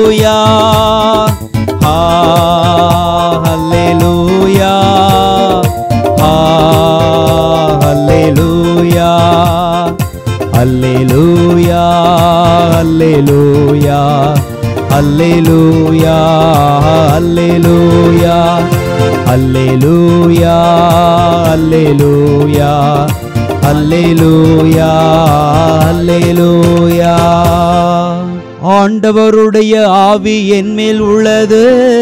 ஹalleluya ஹalleluya ஹalleluya ஹalleluya ஹalleluya ஹalleluya ஹalleluya ஹalleluya ஹalleluya ஹalleluya ஆண்டவருடைய ஆவி என்மேல் உள்ளது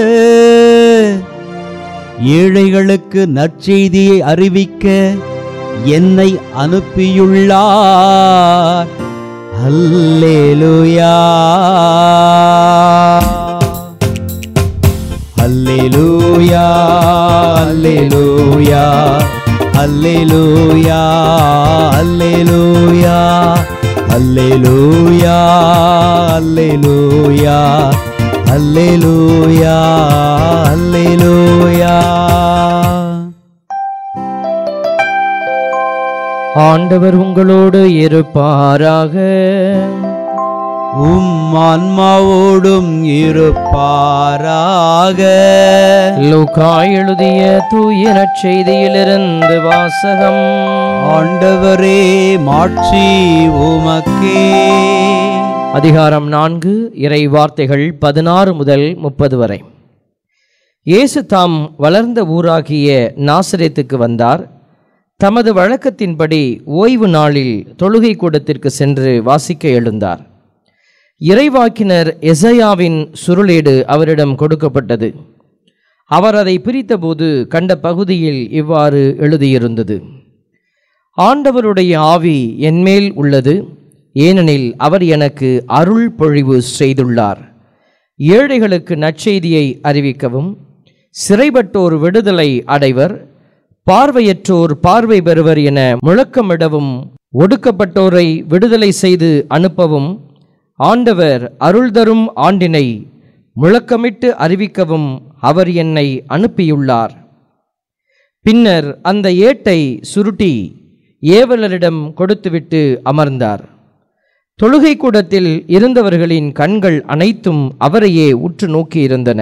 ஏழைகளுக்கு நற்செய்தியை அறிவிக்க என்னை அனுப்பியுள்ளார் அல்லேலூயா அல்லேலூயா அல்லேலூயா அல்லேலூயா அல்லேலூயா அல்லேலூயா அல்லேலூயா அல்லேலூயா அல்லேலூயா ஆண்டவர் உங்களோடு இருப்பாராக உம் ஆன்மாவோடும் இருப்பாராக லூக்கா எழுதிய தூய நற்செய்தியிலிருந்து வாசகம் ஆண்டவரே மாட்சி உமக்கே அதிகாரம் நான்கு இறை வார்த்தைகள் பதினாறு முதல் முப்பது வரை இயேசு தாம் வளர்ந்த ஊராகிய நாசரேத்துக்கு வந்தார் தமது வழக்கத்தின்படி ஓய்வு நாளில் தொழுகை கூடத்திற்கு சென்று வாசிக்க எழுந்தார் இறைவாக்கினர் எசையாவின் சுருளேடு அவரிடம் கொடுக்கப்பட்டது அவர் அதை பிரித்தபோது கண்ட பகுதியில் இவ்வாறு எழுதியிருந்தது ஆண்டவருடைய ஆவி என்மேல் உள்ளது ஏனெனில் அவர் எனக்கு அருள் பொழிவு செய்துள்ளார் ஏழைகளுக்கு நற்செய்தியை அறிவிக்கவும் சிறைப்பட்டோர் விடுதலை அடைவர் பார்வையற்றோர் பார்வை பெறுவர் என முழக்கமிடவும் ஒடுக்கப்பட்டோரை விடுதலை செய்து அனுப்பவும் ஆண்டவர் அருள் தரும் ஆண்டினை முழக்கமிட்டு அறிவிக்கவும் அவர் என்னை அனுப்பியுள்ளார் பின்னர் அந்த ஏட்டை சுருட்டி ஏவலரிடம் கொடுத்துவிட்டு அமர்ந்தார் தொழுகை கூடத்தில் இருந்தவர்களின் கண்கள் அனைத்தும் அவரையே உற்று நோக்கியிருந்தன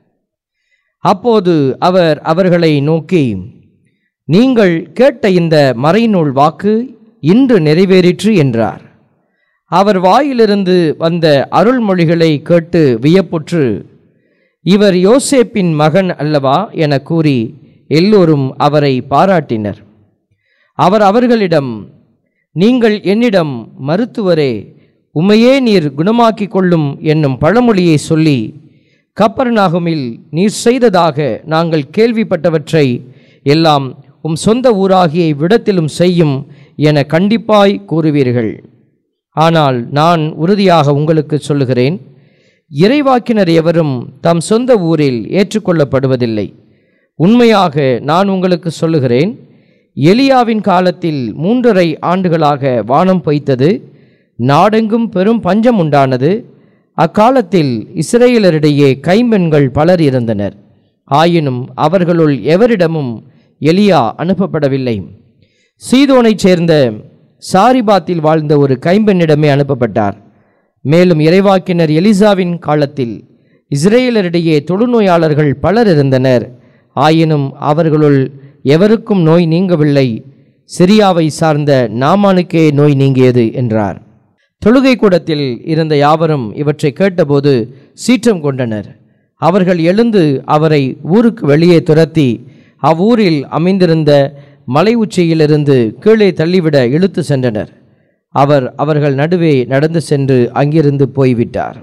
அப்போது அவர் அவர்களை நோக்கி நீங்கள் கேட்ட இந்த மறைநூல் வாக்கு இன்று நிறைவேறிற்று என்றார் அவர் வாயிலிருந்து வந்த அருள்மொழிகளை கேட்டு வியப்புற்று இவர் யோசேப்பின் மகன் அல்லவா என கூறி எல்லோரும் அவரை பாராட்டினர் அவர் அவர்களிடம் நீங்கள் என்னிடம் மருத்துவரே உமையே நீர் குணமாக்கிக் கொள்ளும் என்னும் பழமொழியை சொல்லி கப்பர்நாகுமில் நீர் செய்ததாக நாங்கள் கேள்விப்பட்டவற்றை எல்லாம் உம் சொந்த ஊராகிய இவ்விடத்திலும் செய்யும் என கண்டிப்பாய் கூறுவீர்கள் ஆனால் நான் உறுதியாக உங்களுக்கு சொல்லுகிறேன் இறைவாக்கினர் எவரும் தம் சொந்த ஊரில் ஏற்றுக்கொள்ளப்படுவதில்லை உண்மையாக நான் உங்களுக்கு சொல்லுகிறேன் எலியாவின் காலத்தில் மூன்றரை ஆண்டுகளாக வானம் பொய்த்தது நாடெங்கும் பெரும் பஞ்சம் உண்டானது அக்காலத்தில் இஸ்ரேலரிடையே கைம்பெண்கள் பலர் இருந்தனர் ஆயினும் அவர்களுள் எவரிடமும் எலியா அனுப்பப்படவில்லை சீதோனைச் சேர்ந்த சாரிபாத்தில் வாழ்ந்த ஒரு கைம்பெண்ணிடமே அனுப்பப்பட்டார் மேலும் இறைவாக்கினர் எலிசாவின் காலத்தில் இஸ்ரேலரிடையே தொழுநோயாளர்கள் பலர் இருந்தனர் ஆயினும் அவர்களுள் எவருக்கும் நோய் நீங்கவில்லை சிரியாவை சார்ந்த நாமானுக்கே நோய் நீங்கியது என்றார் தொழுகை கூடத்தில் இருந்த யாவரும் இவற்றை கேட்டபோது சீற்றம் கொண்டனர் அவர்கள் எழுந்து அவரை ஊருக்கு வெளியே துரத்தி அவ்வூரில் அமைந்திருந்த மலை உச்சியிலிருந்து கீழே தள்ளிவிட இழுத்து சென்றனர் அவர் அவர்கள் நடுவே நடந்து சென்று அங்கிருந்து போய்விட்டார்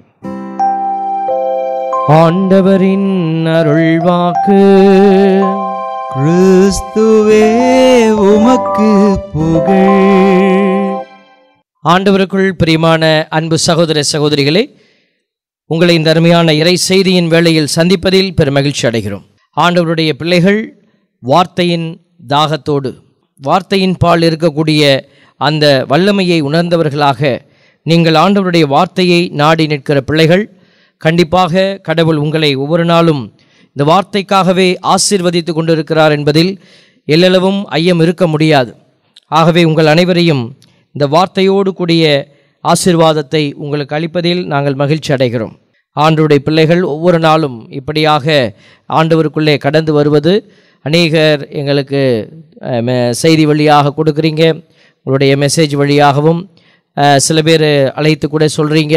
ஆண்டவரின் அருள்வாக்கு கிறிஸ்துவே உமக்கு புகழ் ஆண்டவருக்குள் பிரியமான அன்பு சகோதர சகோதரிகளே உங்களை இந்த அருமையான இறை செய்தியின் வேளையில் சந்திப்பதில் பெருமகிழ்ச்சி அடைகிறோம் ஆண்டவருடைய பிள்ளைகள் வார்த்தையின் தாகத்தோடு வார்த்தையின் பால் இருக்கக்கூடிய அந்த வல்லமையை உணர்ந்தவர்களாக நீங்கள் ஆண்டவருடைய வார்த்தையை நாடி நிற்கிற பிள்ளைகள் கண்டிப்பாக கடவுள் உங்களை ஒவ்வொரு நாளும் இந்த வார்த்தைக்காகவே ஆசீர்வதித்து கொண்டிருக்கிறார் என்பதில் எல்லளவும் ஐயம் இருக்க முடியாது ஆகவே உங்கள் அனைவரையும் இந்த வார்த்தையோடு கூடிய ஆசீர்வாதத்தை உங்களுக்கு அளிப்பதில் நாங்கள் மகிழ்ச்சி அடைகிறோம் ஆண்டவருடைய பிள்ளைகள் ஒவ்வொரு நாளும் இப்படியாக ஆண்டவருக்குள்ளே கடந்து வருவது அநேகர் எங்களுக்கு அஹ், மெ- செய்தி வழியாக கொடுக்குறீங்க உங்களுடைய மெசேஜ் வழியாகவும் அஹ், சில பேர் அழைத்து கூட சொல்கிறீங்க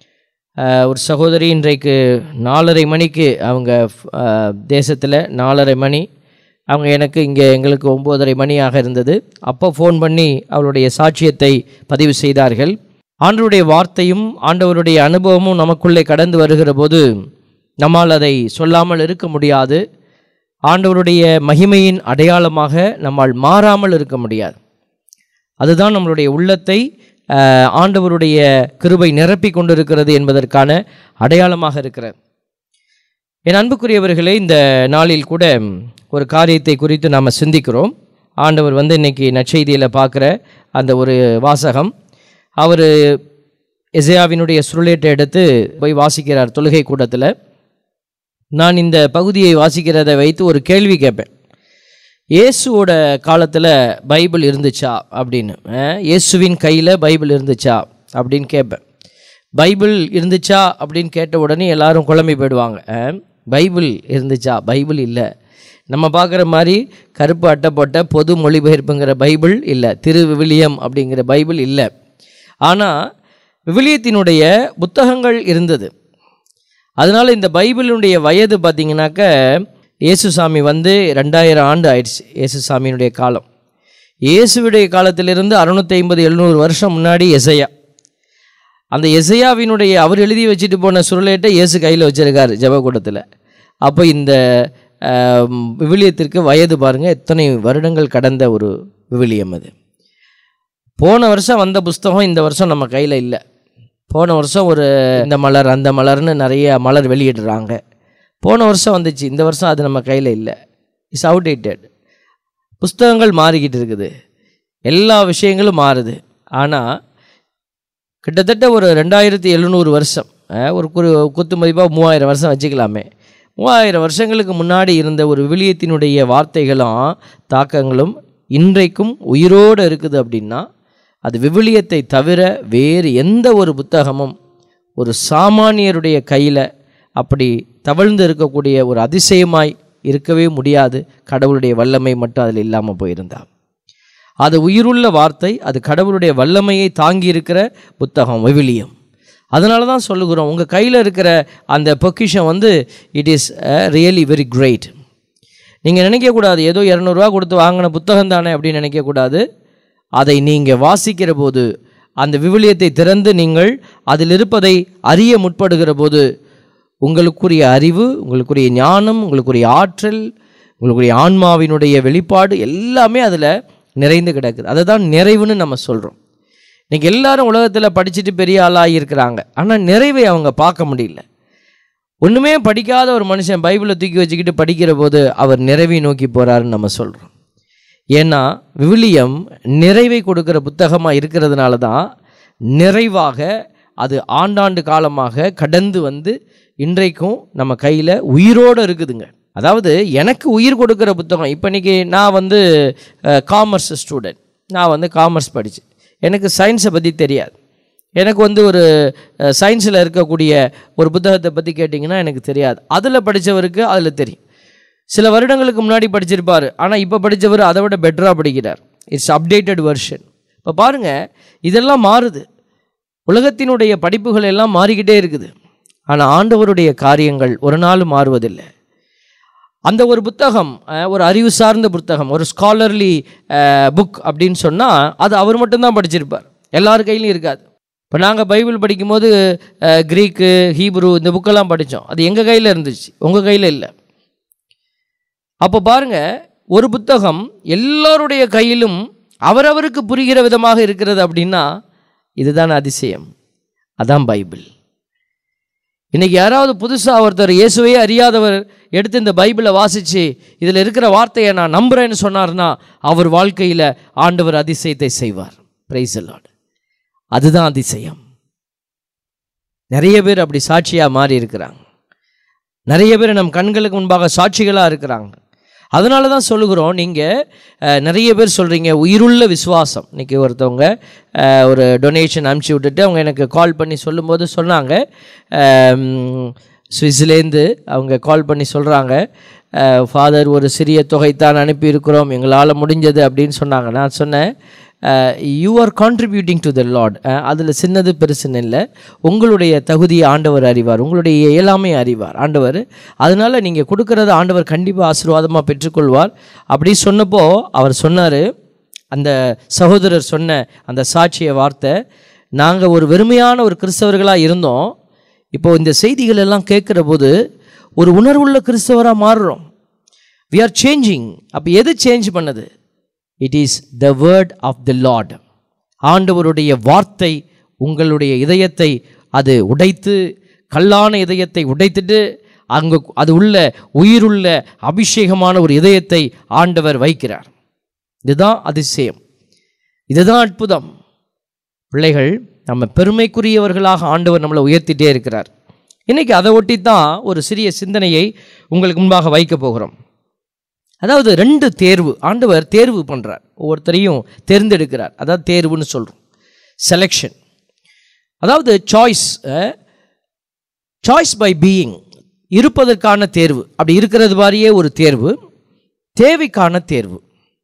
ஒரு சகோதரி இன்றைக்கு நாலரை மணிக்கு அவங்க தேசத்தில் நாலரை மணி அவங்க எனக்கு இங்கே எங்களுக்கு ஒம்போதரை மணியாக இருந்தது அப்போ ஃபோன் பண்ணி அவருடைய சாட்சியத்தை பதிவு செய்தார்கள் ஆண்டவருடைய வார்த்தையும் ஆண்டவருடைய அனுபவமும் நமக்குள்ளே கடந்து வருகிற போது நம்மால் அதை சொல்லாமல் இருக்க முடியாது ஆண்டவருடைய மகிமையின் அடையாளமாக நம்மால் மாறாமல் இருக்க முடியாது அதுதான் நம்மளுடைய உள்ளத்தை அஹ், ஆண்டவருடைய கிருபை நிரப்பி கொண்டிருக்கிறது என்பதற்கான அடையாளமாக இருக்கிறது என் அன்புக்குரியவர்களே இந்த நாளில் கூட ஒரு காரியத்தை குறித்து நாம் சிந்திக்கிறோம் ஆண்டவர் வந்து இன்னைக்கு நற்செய்தியில் பார்க்குற அந்த ஒரு வாசகம் அவர் எசையாவினுடைய சுருளேட்டை எடுத்து போய் வாசிக்கிறார் தொழுகை கூட்டத்தில் நான் இந்த பகுதியை வாசிக்கிறதை வைத்து ஒரு கேள்வி கேட்பேன் இயேசுவோட காலத்தில் பைபிள் இருந்துச்சா அப்படின்னு அஹ், இயேசுவின் கையில் பைபிள் இருந்துச்சா அப்படின்னு கேட்பேன் பைபிள் இருந்துச்சா அப்படின்னு கேட்ட உடனே எல்லாரும் குழம்பி போயிடுவாங்க அஹ், பைபிள் இருந்துச்சா பைபிள் இல்லை நம்ம பார்க்குற மாதிரி கருப்பு அட்டை போட்ட பொது மொழிபெயர்ப்புங்கிற பைபிள் இல்லை திரு விவிலியம் அப்படிங்கிற பைபிள் இல்லை ஆனால் விவிலியத்தினுடைய புத்தகங்கள் இருந்தது அதனால் இந்த பைபிளுடைய வயது பார்த்தீங்கன்னாக்க இயேசுசாமி வந்து ரெண்டாயிரம் ஆண்டு ஆயிடுச்சு இயேசுசாமியினுடைய காலம் இயேசுவுடைய காலத்திலிருந்து அறுநூத்தி ஐம்பது எழுநூறு வருஷம் முன்னாடி எசையா அந்த எசையாவினுடைய அவர் எழுதி வச்சுட்டு போன சுருளேட்டை இயேசு கையில் வச்சிருக்காரு ஜெபக்கூடத்தில் அப்போ இந்த ஆம், விவிலியத்திற்கு வயது பாருங்கள் எத்தனை வருடங்கள் கடந்த ஒரு விவிலியம் அது போன வருஷம் வந்த புஸ்தகம் இந்த வருஷம் நம்ம கையில் இல்லை போன வருஷம் ஒரு இந்த மலர் அந்த மலர்னு நிறைய மலர் வெளியிடுறாங்க போன வருஷம் வந்துச்சு இந்த வருஷம் அது நம்ம கையில் இல்லை இட்ஸ் அவுடேட்டட் புஸ்தகங்கள் மாறிக்கிட்டு இருக்குது எல்லா விஷயங்களும் மாறுது ஆனால் கிட்டத்தட்ட ஒரு ரெண்டாயிரத்தி எழுநூறு வருஷம் அஹ், ஒரு குறு குத்து மதிப்பாக மூவாயிரம் வருஷம் வச்சுக்கலாமே மூவாயிரம் வருஷங்களுக்கு முன்னாடி இருந்த ஒரு விவிலியத்தினுடைய வார்த்தைகளும் தாக்கங்களும் இன்றைக்கும் உயிரோடு இருக்குது அப்படின்னா அது விவிலியத்தை தவிர வேறு எந்த ஒரு புத்தகமும் ஒரு சாமானியருடைய கையில் அப்படி தவழ்ந்து இருக்கக்கூடிய ஒரு அதிசயமாய் இருக்கவே முடியாது கடவுளுடைய வல்லமை மட்டும் அதில் இல்லாமல் போயிருந்தா அது உயிருள்ள வார்த்தை அது கடவுளுடைய வல்லமையை தாங்கி இருக்கிற புத்தகம் விவிலியம் அதனால தான் சொல்லுகிறோம் உங்கள் கையில் இருக்கிற அந்த பொக்கிஷம் வந்து it is really very great நீங்கள் நினைக்கக்கூடாது ஏதோ இரநூறுவா கொடுத்து வாங்கின புத்தகம் தானே அப்படின்னு நினைக்கக்கூடாது அதை நீங்கள் வாசிக்கிற போது அந்த விவிலியத்தை திறந்து நீங்கள் அதில் இருப்பதை அறிய முற்படுகிற போது உங்களுக்குரிய அறிவு உங்களுக்குரிய ஞானம் உங்களுக்குரிய ஆற்றல் உங்களுக்குரிய ஆன்மாவினுடைய வெளிப்பாடு எல்லாமே அதில் நிறைந்து கிடக்குது அதை தான் நிறைவுன்னு நம்ம சொல்கிறோம் இன்னைக்கு எல்லாரும் உலகத்தில் படிச்சுட்டு பெரிய ஆளாகி இருக்கிறாங்க ஆனால் நிறைவை அவங்க பார்க்க முடியல ஒன்றுமே படிக்காத ஒரு மனுஷன் பைபிளை தூக்கி வச்சுக்கிட்டு படிக்கிற போது அவர் நிறைவை நோக்கி போகிறாருன்னு நம்ம சொல்கிறோம் ஏன்னா விவிலியம் நிறைவை கொடுக்கிற புத்தகமாக இருக்கிறதுனால தான் நிறைவாக அது ஆண்டாண்டு காலமாக கடந்து வந்து இன்றைக்கும் நம்ம கையில் உயிரோடு இருக்குதுங்க அதாவது எனக்கு உயிர் கொடுக்குற புத்தகம் இப்போ இன்னைக்கு நான் வந்து காமர்ஸ் ஸ்டூடெண்ட் நான் வந்து காமர்ஸ் படித்தேன் எனக்கு சயின்ஸை பற்றி தெரியாது எனக்கு வந்து ஒரு சயின்ஸில் இருக்கக்கூடிய ஒரு புத்தகத்தை பற்றி கேட்டிங்கன்னா எனக்கு தெரியாது அதில் படித்தவருக்கு அதில் தெரியும் சில வருடங்களுக்கு முன்னாடி படிச்சிருப்பார் ஆனால் இப்போ படித்தவர் அதை விட பெட்டராக படிக்கிறார் இட்ஸ் அப்டேட்டட் வெர்ஷன் இப்போ பாருங்கள் இதெல்லாம் மாறுது உலகத்தினுடைய படிப்புகள் எல்லாம் மாறிக்கிட்டே இருக்குது ஆனால் ஆண்டவருடைய காரியங்கள் ஒரு நாள் மாறுவதில்லை அந்த ஒரு புத்தகம் அஹ், ஒரு அறிவு சார்ந்த புத்தகம் ஒரு ஸ்காலர்லி புக் அப்படின்னு சொன்னால் அது அவர் மட்டும்தான் படிச்சிருப்பார் எல்லார் கையிலும் இருக்காது இப்போ நாங்கள் பைபிள் படிக்கும்போது அஹ், கிரீக்கு ஹீப்ரு இந்த புக்கெல்லாம் படித்தோம் அது எங்கள் கையில் இருந்துச்சு உங்கள் கையில் இல்லை அப்போ பாருங்க ஒரு புத்தகம் எல்லாருடைய கையிலும் அவரவருக்கு புரிகிற விதமாக இருக்கிறது அப்படின்னா இதுதான் அதிசயம் அதான் பைபிள் இன்னைக்கு யாராவது புதுசாக ஒருத்தர் இயேசுவையே அறியாதவர் எடுத்து இந்த பைபிளை வாசித்து இதில் இருக்கிற வார்த்தையை நான் நம்புகிறேன்னு சொன்னார்னா அவர் வாழ்க்கையில் ஆண்டவர் அதிசயத்தை செய்வார் பிரைஸ் லார்ட் அதுதான் அதிசயம் நிறைய பேர் அப்படி சாட்சியாக மாறி இருக்கிறாங்க நிறைய பேர் நம் கண்களுக்கு முன்பாக சாட்சிகளாக இருக்கிறாங்க அதனால தான் சொல்லுகிறோம் நீங்கள் நிறைய பேர் சொல்கிறீங்க உயிருள்ள விசுவாசம் இன்றைக்கி ஒருத்தவங்க அஹ், ஒரு டொனேஷன் அனுப்பிச்சி விட்டுட்டு அவங்க எனக்கு கால் பண்ணி சொல்லும்போது சொன்னாங்க சுவிஸ்லேருந்து அவங்க கால் பண்ணி சொல்கிறாங்க ஃபாதர் ஒரு சிறிய தொகை தான் அனுப்பியிருக்கிறோம் எங்களால் முடிஞ்சது அப்படின்னு சொன்னாங்க நான் சொன்னேன் you are contributing to the lord அதில் சின்னது பெருசுன்னு இல்லை உங்களுடைய தகுதியை ஆண்டவர் அறிவார் உங்களுடைய இயலாமை அறிவார் ஆண்டவர் அதனால் நீங்கள் கொடுக்கறத ஆண்டவர் கண்டிப்பாக ஆசீர்வாதமாக பெற்றுக்கொள்வார் அப்படி சொன்னப்போ அவர் சொன்னார் அந்த சகோதரர் சொன்ன அந்த சாட்சிய வார்த்தை நாங்கள் ஒரு வெறுமையான ஒரு கிறிஸ்தவர்களாக இருந்தோம் இப்போ இந்த செய்திகள் எல்லாம் கேட்குற போது ஒரு உணர்வுள்ள கிறிஸ்தவராக மாறுறோம் வி ஆர் சேஞ்சிங் அப்போ எது சேஞ்ச் பண்ணது it is the word of the lord ஆண்டவருடைய வார்த்தை உங்களுடைய இதயத்தை அது உடைத்து கல்லான இதயத்தை உடைத்துட்டு அங்கு அது உள்ள உயிருள்ள அபிஷேகமான ஒரு இதயத்தை ஆண்டவர் வைக்கிறார் இதுதான் அதிசயம் இதுதான் அற்புதம் பிள்ளைகள் நம்ம பெருமைக்குரியவர்களாக ஆண்டவர் நம்மளை உயர்த்திட்டே இருக்கிறார் இன்னைக்கு அதை ஒட்டி தான் ஒரு சிறிய சிந்தனையை உங்களுக்கு முன்பாக வைக்க போகிறோம் அதாவது ரெண்டு தேர்வு ஆண்டவர் தேர்வு பண்ணுறார் ஒவ்வொருத்தரையும் தேர்ந்தெடுக்கிறார் அதாவது தேர்வுன்னு சொல்கிறோம் செலெக்ஷன் அதாவது சாய்ஸ் சாய்ஸ் பை பீயிங் இருப்பதற்கான தேர்வு அப்படி இருக்கிறது மாதிரியே ஒரு தேர்வு தேவைக்கான தேர்வு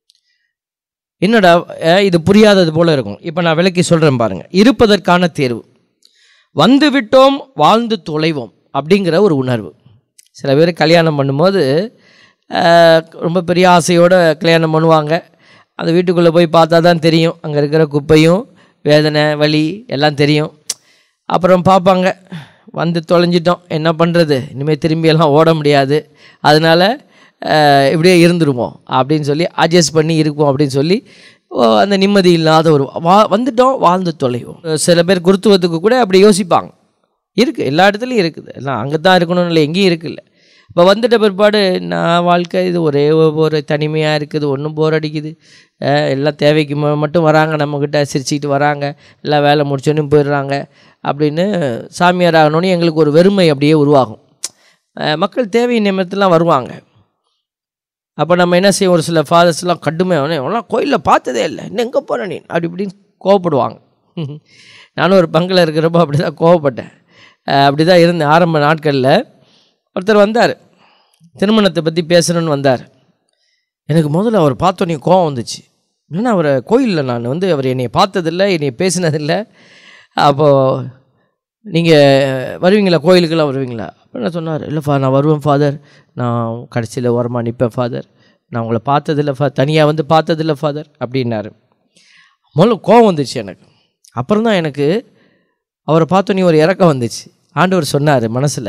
என்னடா அஹ், இது புரியாதது போல இருக்கும் இப்போ நான் விளக்கி சொல்கிறேன் பாருங்கள் இருப்பதற்கான தேர்வு வந்து விட்டோம் வாழ்ந்து தொலைவோம் அப்படிங்கிற ஒரு உணர்வு சில பேர் கல்யாணம் பண்ணும்போது அஹ், ரொம்ப பெரிய ஆசையோடு கல்யாணம் பண்ணுவாங்க அந்த வீட்டுக்குள்ளே போய் பார்த்தா தான் தெரியும் அங்கே இருக்கிற குப்பையும் வேதனை வலி எல்லாம் தெரியும் அப்புறம் பார்ப்பாங்க வந்து தொலைஞ்சிட்டோம் என்ன பண்ணுறது இனிமேல் திரும்பி எல்லாம் ஓட முடியாது அதனால் அஹ், இப்படியே இருந்துருவோம் அப்படின்னு சொல்லி அட்ஜஸ்ட் பண்ணி இருப்போம் அப்படின்னு சொல்லி ஓ, அந்த நிம்மதி இல்லாத ஒரு வா வந்துட்டோம் வாழ்ந்து தொலைவோம் சில பேர் குருத்துவத்துக்கு கூட அப்படி யோசிப்பாங்க இருக்குது எல்லா இடத்துலையும் இருக்குது எல்லாம் அங்கே தான் இருக்கணும்னு இல்லை எங்கேயும் இருக்குல்ல இப்போ வந்துட்ட பிற்பாடு நான் வாழ்க்கை இது ஒரே ஒ- ஒரு தனிமையாக இருக்குது ஒன்றும் போர் அடிக்குது அஹ் எல்லாம் தேவைக்கு ம- மட்டும் வராங்க நம்மக்கிட்ட சிரிச்சுக்கிட்டு வராங்க எல்லாம் வேலை முடிச்சோன்னு போயிடுறாங்க அப்படின்னு சாமியார் ஆகணுன்னு எங்களுக்கு ஒரு வெறுமை அப்படியே உருவாகும் அஹ் மக்கள் தேவை நிமித்தம்லாம் வருவாங்க அப்போ நம்ம என்ன செய்வோம் ஒரு சில ஃபாதர்ஸ்லாம் கடுமையான அவன்லாம் கோயிலில் பார்த்ததே இல்லை இன்னும் எங்கே போகிற நீ அப்படி இப்படின்னு கோவப்படுவாங்க நானும் ஒரு பங்கில் இருக்கிறப்போ அப்படி தான் கோவப்பட்டேன் அஹ் அப்படி தான் இருந்தேன் ஆரம்ப நாட்களில் ஒருத்தர் வந்தார் திருமணத்தை பற்றி பேசணும்னு வந்தார் எனக்கு முதல்ல அவர் பார்த்தோன்னே கோவம் வந்துச்சு ஏன்னா அவரை கோயிலில் நான் வந்து அவர் என்னை பார்த்ததில்லை என்னை பேசினதில்லை அப்போது நீங்கள் வருவீங்களா கோயிலுக்கெல்லாம் வருவீங்களா அப்போ நான் சொன்னார் இல்லைப்பா நான் வருவேன் ஃபாதர் நான் கடைசியில் ஓரமாக நிற்பேன் ஃபாதர் நான் உங்களை பார்த்ததில்ல ஃபா தனியாக வந்து பார்த்ததில்ல ஃபாதர் அப்படின்னாரு முதல்ல கோவம் வந்துச்சு எனக்கு அப்புறம் தான் எனக்கு அவரை பார்த்தோன்னே ஒரு இறக்கம் வந்துச்சு ஆண்டவர் சொன்னார் மனசில்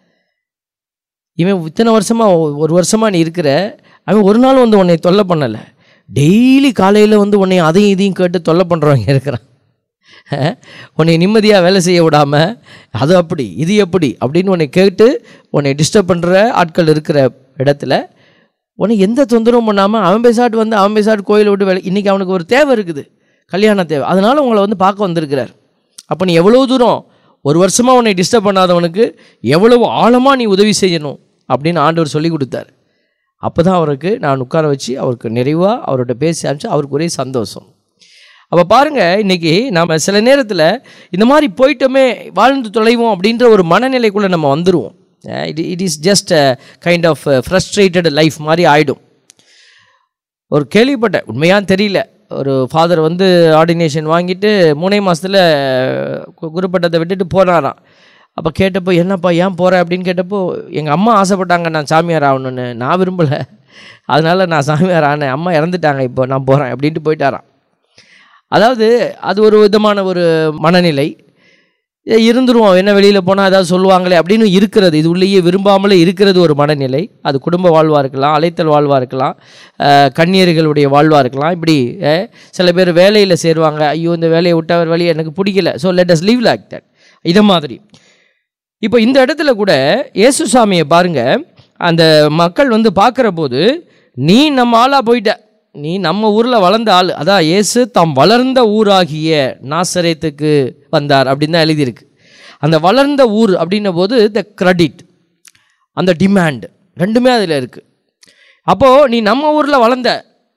இவன் இத்தனை வருஷமாக ஒரு வருஷமாக நீ இருக்கிற அவன் ஒரு நாள் வந்து உன்னை தொல்லை பண்ணலை டெய்லி காலையில் வந்து உன்னை அதையும் இதையும் கேட்டு தொல்லை பண்ணுறவங்க இருக்கிறான் அஹ், உன்னை நிம்மதியாக வேலை செய்ய விடாமல் அது அப்படி இது எப்படி அப்படின்னு உன்னை கேட்டு உன்னை டிஸ்டர்ப் பண்ணுற ஆட்கள் இருக்கிற இடத்துல உன்னை எந்த தொந்தரவும் பண்ணாமல் அவன் பேசாட்டு வந்து அவன் பேசாட்டு கோயிலை விட்டு வேலை இன்றைக்கி அவனுக்கு ஒரு தேவை இருக்குது கல்யாண தேவை அதனால் உங்களை வந்து பார்க்க வந்திருக்கிறார் அப்போ நீ எவ்வளோ தூரம் ஒரு வருஷமாக உன்னை டிஸ்டர்ப் பண்ணாதவனுக்கு எவ்வளவு ஆழமாக நீ உதவி செய்யணும் அப்படின்னு ஆண்டவர் சொல்லி கொடுத்தாரு அப்போ தான் அவருக்கு நான் உட்கார வச்சு அவருக்கு நிறைவாக அவர்கிட்ட பேசி அனுப்பிச்சு அவருக்கு ஒரே சந்தோஷம் அப்போ பாருங்கள் இன்றைக்கி நாம் சில நேரத்தில் இந்த மாதிரி போயிட்டோமே வாழ்ந்து தொலைவோம் அப்படின்ற ஒரு மனநிலைக்குள்ளே நம்ம வந்துடுவோம் it it is just kind of frustrated life மாதிரி ஆகிடும் ஒரு கேள்விப்பட்டேன் உண்மையான்னு தெரியல ஒரு ஃபாதர் வந்து ஆர்டினேஷன் வாங்கிட்டு மூணே மாதத்தில் குருப்பட்டத்தை விட்டுட்டு போனாராம் அப்போ கேட்டப்போ என்னப்பா ஏன் போகிற அப்படின்னு கேட்டப்போ எங்கள் அம்மா ஆசைப்பட்டாங்க நான் சாமியார் ஆகணும்னு நான் விரும்பலை அதனால் நான் சாமியார் ஆனேன் அம்மா இறந்துட்டாங்க இப்போ நான் போகிறேன் அப்படின்ட்டு போயிட்டாராம் அதாவது அது ஒரு விதமான ஒரு மனநிலை ஏ, இருந்துருவோம் என்ன வெளியில் போனால் ஏதாவது சொல்லுவாங்களே அப்படின்னு இருக்கிறது இது உள்ளேயே விரும்பாமலே இருக்கிறது ஒரு மனநிலை அது குடும்ப வாழ்வாக இருக்கலாம் அலைத்தல் வாழ்வாக இருக்கலாம் அஹ், கன்னியர்களுடைய வாழ்வாக இருக்கலாம் இப்படி அஹ், சில பேர் வேலையில் சேருவாங்க ஐயோ இந்த வேலையை விட்டவர் வழி எனக்கு பிடிக்கல so let us leave like that இதை மாதிரி இப்போ இந்த இடத்துல கூட இயேசுசாமியை பாருங்க அந்த மக்கள் வந்து பார்க்குற போது நீ நம்ம ஆளாக போயிட்ட நீ நம்ம ஊரில் வளர்ந்த ஆள் அதான் இயேசு தாம் வளர்ந்த ஊராகிய நாசரேத்துக்கு வந்தார் அப்படின்னு தான் எழுதியிருக்கு அந்த வளர்ந்த ஊர் அப்படின்ன போது த கிரெடிட் அந்த டிமாண்ட் ரெண்டுமே அதில் இருக்குது அப்போது நீ நம்ம ஊரில் வளர்ந்த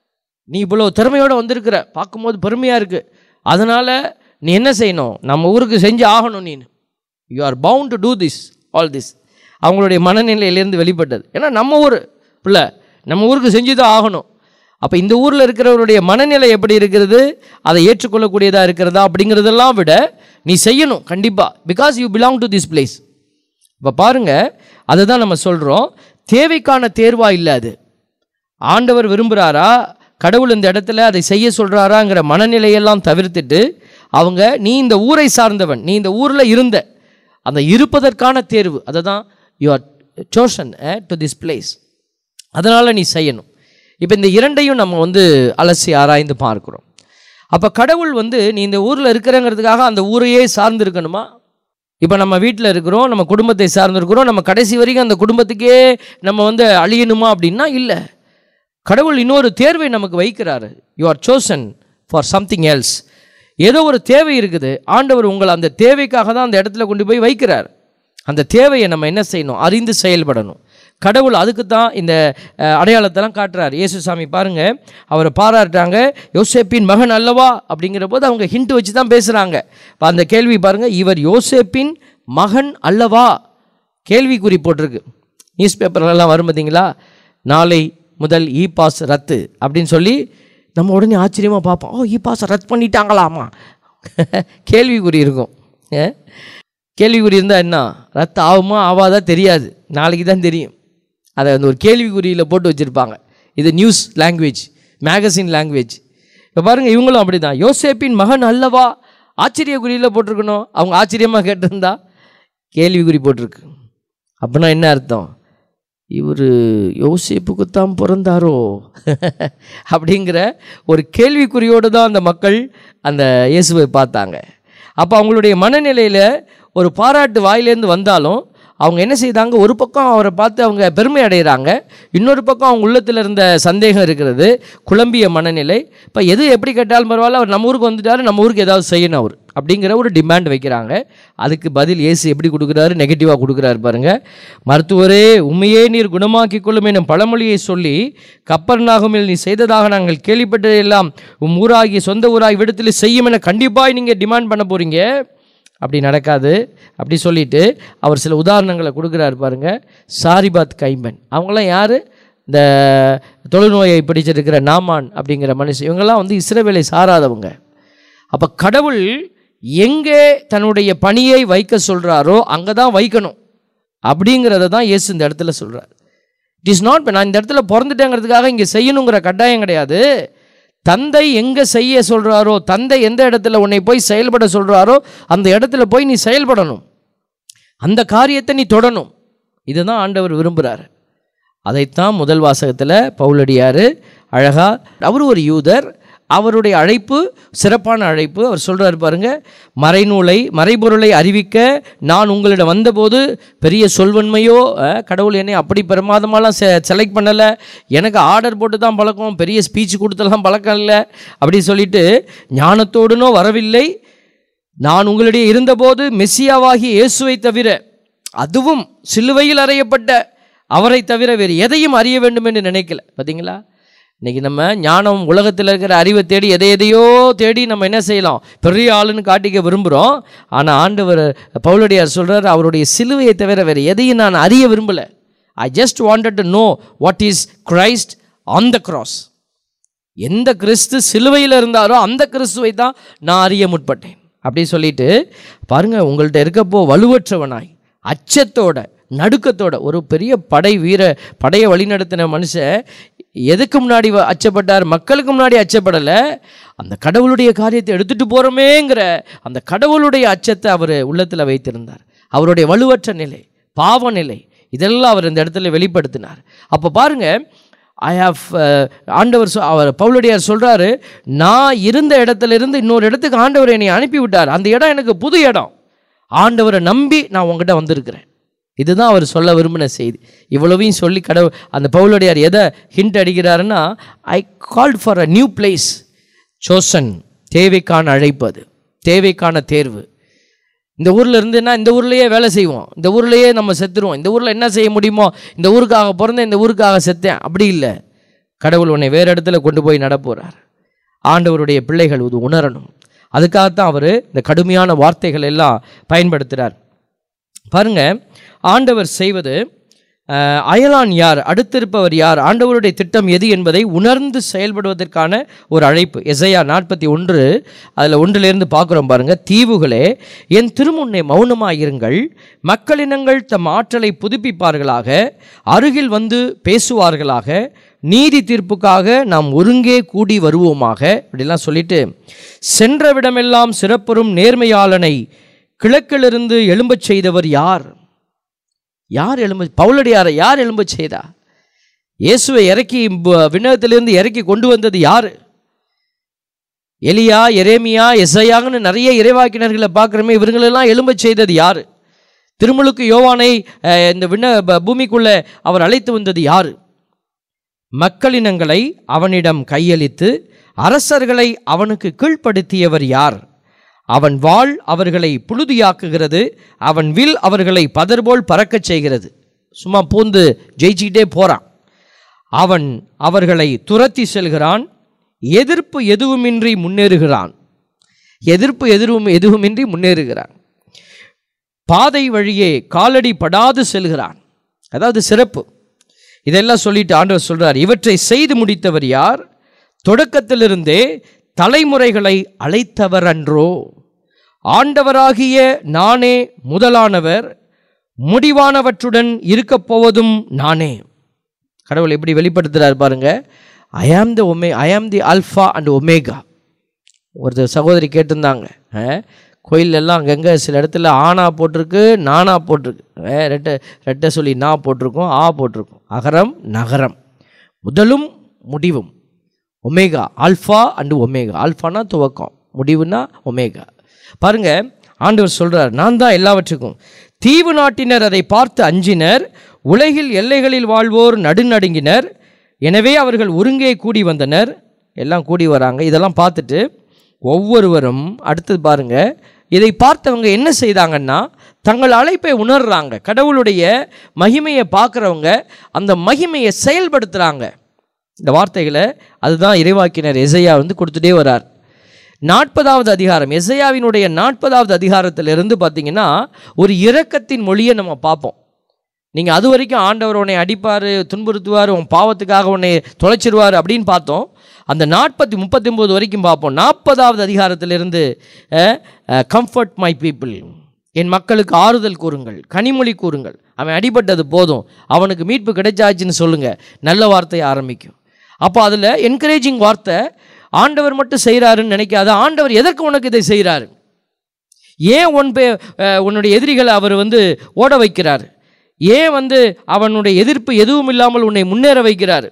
நீ இவ்வளோ திறமையோடு வந்திருக்கிற பார்க்கும்போது பெருமையாக இருக்குது அதனால் நீ என்ன செய்யணும் நம்ம ஊருக்கு செஞ்சு ஆகணும் நீ you are bound to do this all this அவங்களுடைய மனநிலையிலேருந்து வெளிப்பட்டது ஏன்னா நம்ம ஊர் பிள்ளை நம்ம ஊருக்கு செஞ்சு தான் ஆகணும் அப்போ இந்த ஊரில் இருக்கிறவருடைய மனநிலை எப்படி இருக்கிறது அதை ஏற்றுக்கொள்ளக்கூடியதாக இருக்கிறதா அப்படிங்கிறதெல்லாம் விட நீ செய்யணும் கண்டிப்பாக because you belong to this place இப்போ பாருங்கள் அதை தான் நம்ம சொல்கிறோம் தேவைக்கான தேர்வா இல்லை அது ஆண்டவர் விரும்புகிறாரா கடவுள் இந்த இடத்துல அதை செய்ய சொல்கிறாராங்கிற மனநிலையெல்லாம் தவிர்த்துட்டு அவங்க நீ இந்த ஊரை சார்ந்தவன் நீ இந்த ஊரில் இருந்த அந்த இருப்பதற்கான தேர்வு அதை தான் you are chosen to this place அதனால் நீ செய்யணும் இப்போ இந்த இரண்டையும் நம்ம வந்து அலசி ஆராய்ந்து பார்க்குறோம் அப்போ கடவுள் வந்து நீ இந்த ஊரில் இருக்கிறங்கிறதுக்காக அந்த ஊரையே சார்ந்து இருக்கணுமா இப்போ நம்ம வீட்டில் இருக்கிறோம் நம்ம குடும்பத்தை சார்ந்திருக்கிறோம் நம்ம கடைசி வரைக்கும் அந்த குடும்பத்துக்கே நம்ம வந்து அழியணுமா அப்படின்னா இல்லை கடவுள் இன்னொரு தேர்வை நமக்கு வைக்கிறாரு you are chosen for something else ஏதோ ஒரு தேவை இருக்குது ஆண்டவர் உங்களை அந்த தேவைக்காக தான் அந்த இடத்துல கொண்டு போய் வைக்கிறார் அந்த தேவையை நம்ம என்ன செய்யணும் அறிந்து செயல்படணும் கடவுள் அதுக்கு தான் இந்த அஹ், அடையாளத்தெல்லாம் காட்டுறார் இயேசுசாமி பாருங்க அவரை பாராட்டுறாங்க யோசேப்பின் மகன் அல்லவா அப்படிங்கிற போது அவங்க ஹிண்ட் வச்சு தான் பேசுகிறாங்க இப்போ அந்த கேள்வி பாருங்க இவர் யோசேப்பின் மகன் அல்லவா கேள்விக்குறி போட்டிருக்கு நியூஸ் பேப்பர்லாம் வரும் பார்த்தீங்களா நாளை முதல் இ பாஸ் ரத்து அப்படின்னு சொல்லி நம்ம உடனே ஆச்சரியமாக பார்ப்போம் ஓ இ பாஸ் ரத்து பண்ணிட்டாங்களாமா கேள்விக்குறி இருக்கும் ஏ? கேள்விக்குறி இருந்தால் என்ன ரத்து ஆகுமா ஆகாதா தெரியாது நாளைக்கு தான் தெரியும் அதை வந்து ஒரு கேள்விக்குறியில் போட்டு வச்சுருப்பாங்க இது நியூஸ் லாங்குவேஜ் மேகசின் லாங்குவேஜ் இப்போ பாருங்கள் இவங்களும் அப்படி தான் யோசேப்பின் மகன் அல்லவா ஆச்சரியக்குறியில் போட்டிருக்கணும் அவங்க ஆச்சரியமாக கேட்டிருந்தா கேள்விக்குறி போட்டிருக்கு அப்படின்னா என்ன அர்த்தம் இவர் யோசேப்புக்குத்தான் பிறந்தாரோ அப்படிங்கிற ஒரு கேள்விக்குறியோடு தான் அந்த மக்கள் அந்த இயேசுவை பார்த்தாங்க அப்போ அவங்களுடைய மனநிலையில் ஒரு பாராட்டு வாயிலேருந்து வந்தாலும் அவங்க என்ன செய்தாங்க ஒரு பக்கம் அவரை பார்த்து அவங்க பெருமை அடைகிறாங்க இன்னொரு பக்கம் அவங்க உள்ளத்தில் இருந்த சந்தேகம் இருக்கிறது குழம்பிய மனநிலை இப்போ எது எப்படி கேட்டாலும் பரவாயில்ல அவர் நம்ம ஊருக்கு வந்துட்டாரு நம்ம ஊருக்கு ஏதாவது செய்யணும் அவர் அப்படிங்கிற ஒரு டிமாண்ட் வைக்கிறாங்க அதுக்கு பதில் இயேசு எப்படி கொடுக்குறாரு நெகட்டிவாக கொடுக்குறாரு பாருங்க மருத்துவரே உண்மையே நீர் குணமாக்கி கொள்ளும் எனும் பழமொழியை சொல்லி கப்பர் நாகமில் நீ செய்ததாக நாங்கள் கேள்விப்பட்டதெல்லாம் உம் ஊராகிய சொந்த ஊராகி விடத்தில் செய்யும் என கண்டிப்பாக நீங்கள் டிமாண்ட் பண்ண போகிறீங்க அப்படி நடக்காது அப்படி சொல்லிட்டு அவர் சில உதாரணங்களை கொடுக்குறாரு பாருங்க சாரிபாத் கைம்பன் அவங்களாம் யார் இந்த தொழுநோயை பிடிச்சிருக்கிற நாமான் அப்படிங்கிற மனுஷன் இவங்கெல்லாம் வந்து இஸ்ரவேலை சாராதவங்க அப்போ கடவுள் எங்கே தன்னுடைய பணியை வைக்க சொல்கிறாரோ அங்கே தான் வைக்கணும் அப்படிங்கிறத தான் இயேசு இந்த இடத்துல சொல்கிறார் இட் இஸ் நாட் நான் இந்த இடத்துல பிறந்துட்டேங்கிறதுக்காக இங்கே செய்யணுங்கிற கட்டாயம் கிடையாது தந்தை எங்கே செய்ய சொல்கிறாரோ தந்தை எந்த இடத்துல உன்னை போய் செயல்பட சொல்கிறாரோ அந்த இடத்துல போய் நீ செயல்படணும் அந்த காரியத்தை நீ தொடணும் இதுதான் ஆண்டவர் விரும்புகிறார் அதைத்தான் முதல் வாசகத்தில் பவுலடியார் அழகா அவர் ஒரு யூதர் அவருடைய அழைப்பு சிறப்பான அழைப்பு அவர் சொல்கிறார் பாருங்க மறைநூலை மறைபொருளை அறிவிக்க நான் உங்களிடம் வந்தபோது பெரிய சொல்வன்மையோ அஹ், கடவுள் என்னை அப்படி பிரமாதமாலாம் செ செலக்ட் பண்ணலை எனக்கு ஆர்டர் போட்டு தான் பழக்கம் பெரிய ஸ்பீச் கொடுத்தெல்லாம் பழக்கம் இல்லை அப்படி சொல்லிட்டு ஞானத்தோடுனோ வரவில்லை நான் உங்களிடையே இருந்தபோது மெஸ்ஸியாவாகிய இயேசுவை தவிர அதுவும் சிலுவையில் அறையப்பட்ட அவரை தவிர வேறு எதையும் அறிய வேண்டும் என்று நினைக்கல பார்த்தீங்களா இன்னைக்கு நம்ம ஞானம் உலகத்தில் இருக்கிற அறிவை தேடி எதை எதையோ தேடி நம்ம என்ன செய்யலாம் பெரிய ஆளுன்னு காட்டிக்க விரும்புகிறோம் ஆனால் ஆண்டவர் பவுலடியார் சொல்கிறார் அவருடைய சிலுவையை தவிர வேறு எதையும் நான் அறிய விரும்பலை I just wanted to know what is Christ on the cross எந்த கிறிஸ்து சிலுவையில் இருந்தாரோ அந்த கிறிஸ்துவை தான் நான் அறிய முற்பட்டேன் அப்படி சொல்லிட்டு பாருங்க உங்கள்கிட்ட இருக்கப்போ வலுவற்றவனாய் அச்சத்தோட நடுக்கத்தோட ஒரு பெரிய படை வீர படையை வழிநடத்தின மனுஷன் எதுக்கு முன்னாடி வ- அச்சப்பட்டார் மக்களுக்கு முன்னாடி அச்சப்படலை அந்த கடவுளுடைய காரியத்தை எடுத்துட்டு போகிறோமேங்கிற அந்த கடவுளுடைய அச்சத்தை அவர் உள்ளத்தில் வைத்திருந்தார் அவருடைய வலுவற்ற நிலை பாவ நிலை இதெல்லாம் அவர் இந்த இடத்துல வெளிப்படுத்தினார் அப்போ பாருங்க ஐ ஹாவ் ஆண்டவர் சொ- அவர் பவுலடியார் சொல்கிறாரு நான் இருந்த இடத்துல இருந்து இன்னொரு இடத்துக்கு ஆண்டவர் என்னை அனுப்பி விட்டார் அந்த இடம் எனக்கு புது இடம் ஆண்டவரை நம்பி நான் உங்ககிட்ட வந்திருக்கிறேன் இதுதான் அவர் சொல்ல விரும்பின செய்தி இவ்வளவையும் சொல்லி கடவுள் அந்த பவுலடியார் எதை ஹிண்ட் அடிக்கிறாருன்னா I called for a new place chosen தேவைக்கான அழைப்பு அது தேவைக்கான தேர்வு இந்த ஊரில் இருந்துன்னா இந்த ஊர்லேயே வேலை செய்வோம் இந்த ஊர்லேயே நம்ம செத்துருவோம் இந்த ஊரில் என்ன செய்ய முடியுமோ இந்த ஊருக்காக பிறந்தேன் இந்த ஊருக்காக செத்தேன் அப்படி இல்லை கடவுள் உன்னை வேறு இடத்துல கொண்டு போய் நடப்போகிறார் ஆண்டவருடைய பிள்ளைகள் இது உணரணும் அதுக்காகத்தான் அவர் இந்த கடுமையான வார்த்தைகள் எல்லாம் பயன்படுத்துகிறார் பாருங்க ஆண்டவர் செய்வது அஹ், அயலான் யார் அடுத்திருப்பவர் யார் ஆண்டவருடைய திட்டம் எது என்பதை உணர்ந்து செயல்படுவதற்கான ஒரு அழைப்பு எசையா நாற்பத்தி ஒன்று அதில் ஒன்றிலிருந்து பார்க்குறோம் பாருங்க தீவுகளே என் திருமுன்னே மௌனமாயிருங்கள் மக்களினங்கள் தம் ஆற்றலை புதுப்பிப்பார்களாக அருகில் வந்து பேசுவார்களாக நீதி தீர்ப்புக்காக நாம் ஒருங்கே கூடி வருவோமாக இப்படிலாம் சொல்லிட்டு சென்றவிடமெல்லாம் சிறப்புறும் நேர்மையாளனை கிழக்கிலிருந்து எழும்பச் செய்தவர் யார் யார் எழும்ப பவுலடியாரை யார் எழும்பச் செய்தா இயேசுவை இறக்கி ப- விண்ணகத்திலிருந்து இறக்கி கொண்டு வந்தது யார் எலியா எரேமியா எசையாங்கன்னு நிறைய இறைவாக்கினர்களை பார்க்குறோமே இவங்களெல்லாம் எழும்பச் செய்தது யார் திருமுழுக்கு யோவானை அஹ், இந்த விண்ண ப- பூமிக்குள்ளே அவர் அழைத்து வந்தது யார் மக்களினங்களை அவனிடம் கையளித்து அரசர்களை அவனுக்கு கீழ்ப்படுத்தியவர் யார் அவன் வாள் அவர்களை புழுதியாக்குகிறது அவன் வில் அவர்களை பதர்போல் பறக்கச் செய்கிறது சும்மா பூந்து ஜெயிச்சுக்கிட்டே போகிறான் அவன் அவர்களை துரத்தி செல்கிறான் எதிர்ப்பு எதுவுமின்றி முன்னேறுகிறான் எதிர்ப்பு எதிரும் எதுவுமின்றி முன்னேறுகிறான் பாதை வழியே காலடி படாது செல்கிறான் அதாவது சிறப்பு இதெல்லாம் சொல்லிட்டு ஆண்டவர் சொல்றார் இவற்றை செய்து முடித்தவர் யார் தொடக்கத்திலிருந்தே தலைமுறைகளை அழைத்தவர் அன்றோ ஆண்டவராகிய நானே முதலானவர் முடிவானவற்றுடன் இருக்கப் போவதும் நானே கடவுள் எப்படி வெளிப்படுத்துறார் பாருங்க ஐ ஆம் த ஒமே ஐ ஆம் தி அல்ஃபா அண்ட் ஒமேகா ஒரு சகோதரி கேட்டிருந்தாங்க அஹ், கோயில் எல்லாம் அங்கங்கே சில இடத்துல ஆனா போட்டிருக்கு நானா போட்டிருக்கு அஹ், ரெட்டை ரெட்டை சொல்லி நா போட்டிருக்கோம் ஆ போட்டிருக்கும் அகரம் நகரம் முதலும் முடிவும் ஒமேகா ஆல்ஃபா அண்டு ஒமேகா ஆல்ஃபானா துவக்கம் முடிவுனா ஒமேகா பாருங்க ஆண்டவர் சொல்றார் நான் தான் எல்லாவற்றுக்கும் தீவு நாட்டினர் அதை பார்த்து அஞ்சினர் உலகில் எல்லைகளில் வாழ்வோர் நடுநடுங்கினர் எனவே அவர்கள் ஒருங்கே கூடி வந்தனர் எல்லாம் கூடி வராங்க இதெல்லாம் பார்த்துட்டு ஒவ்வொருவரும் அடுத்தது பாருங்க இதை பார்த்தவங்க என்ன செய்தாங்கன்னா தங்கள் அழைப்பை உணர்றாங்க கடவுளுடைய மகிமையை பார்க்குறவங்க அந்த மகிமையை செயல்படுத்துகிறாங்க இந்த வார்த்தைகளை அதுதான் இறைவாக்கினர் எசையா வந்து கொடுத்துட்டே வரார் நாற்பதாவது அதிகாரம் எசையாவினுடைய நாற்பதாவது அதிகாரத்திலிருந்து பார்த்தீங்கன்னா ஒரு இரக்கத்தின் மொழியை நம்ம பார்ப்போம் நீங்கள் அது வரைக்கும் ஆண்டவர் உன்னை அடிப்பார் துன்புறுத்துவார் உன் பாவத்துக்காக உன்னை தொலைச்சிருவார் அப்படின்னு பார்த்தோம் அந்த நாற்பத்தி முப்பத்தி ஒம்பது வரைக்கும் பார்ப்போம் நாற்பதாவது அதிகாரத்திலிருந்து கம்ஃபர்ட் மை பீப்புள் என் மக்களுக்கு ஆறுதல் கூறுங்கள் கனிமொழி கூறுங்கள் அவன் அடிபட்டது போதும் அவனுக்கு மீட்பு கிடைச்சாச்சுன்னு சொல்லுங்கள் நல்ல வார்த்தையை ஆரம்பிக்கும் அப்போ அதில் என்கரேஜிங் வார்த்தை ஆண்டவர் மட்டும் செய்கிறாருன்னு நினைக்காத ஆண்டவர் எதற்கு உனக்கு இதை செய்கிறாரு ஏன் உன் பே அஹ், உன்னுடைய எதிரிகளை அவர் வந்து ஓட வைக்கிறார் ஏன் வந்து அவனுடைய எதிர்ப்பு எதுவும் இல்லாமல் உன்னை முன்னேற வைக்கிறார்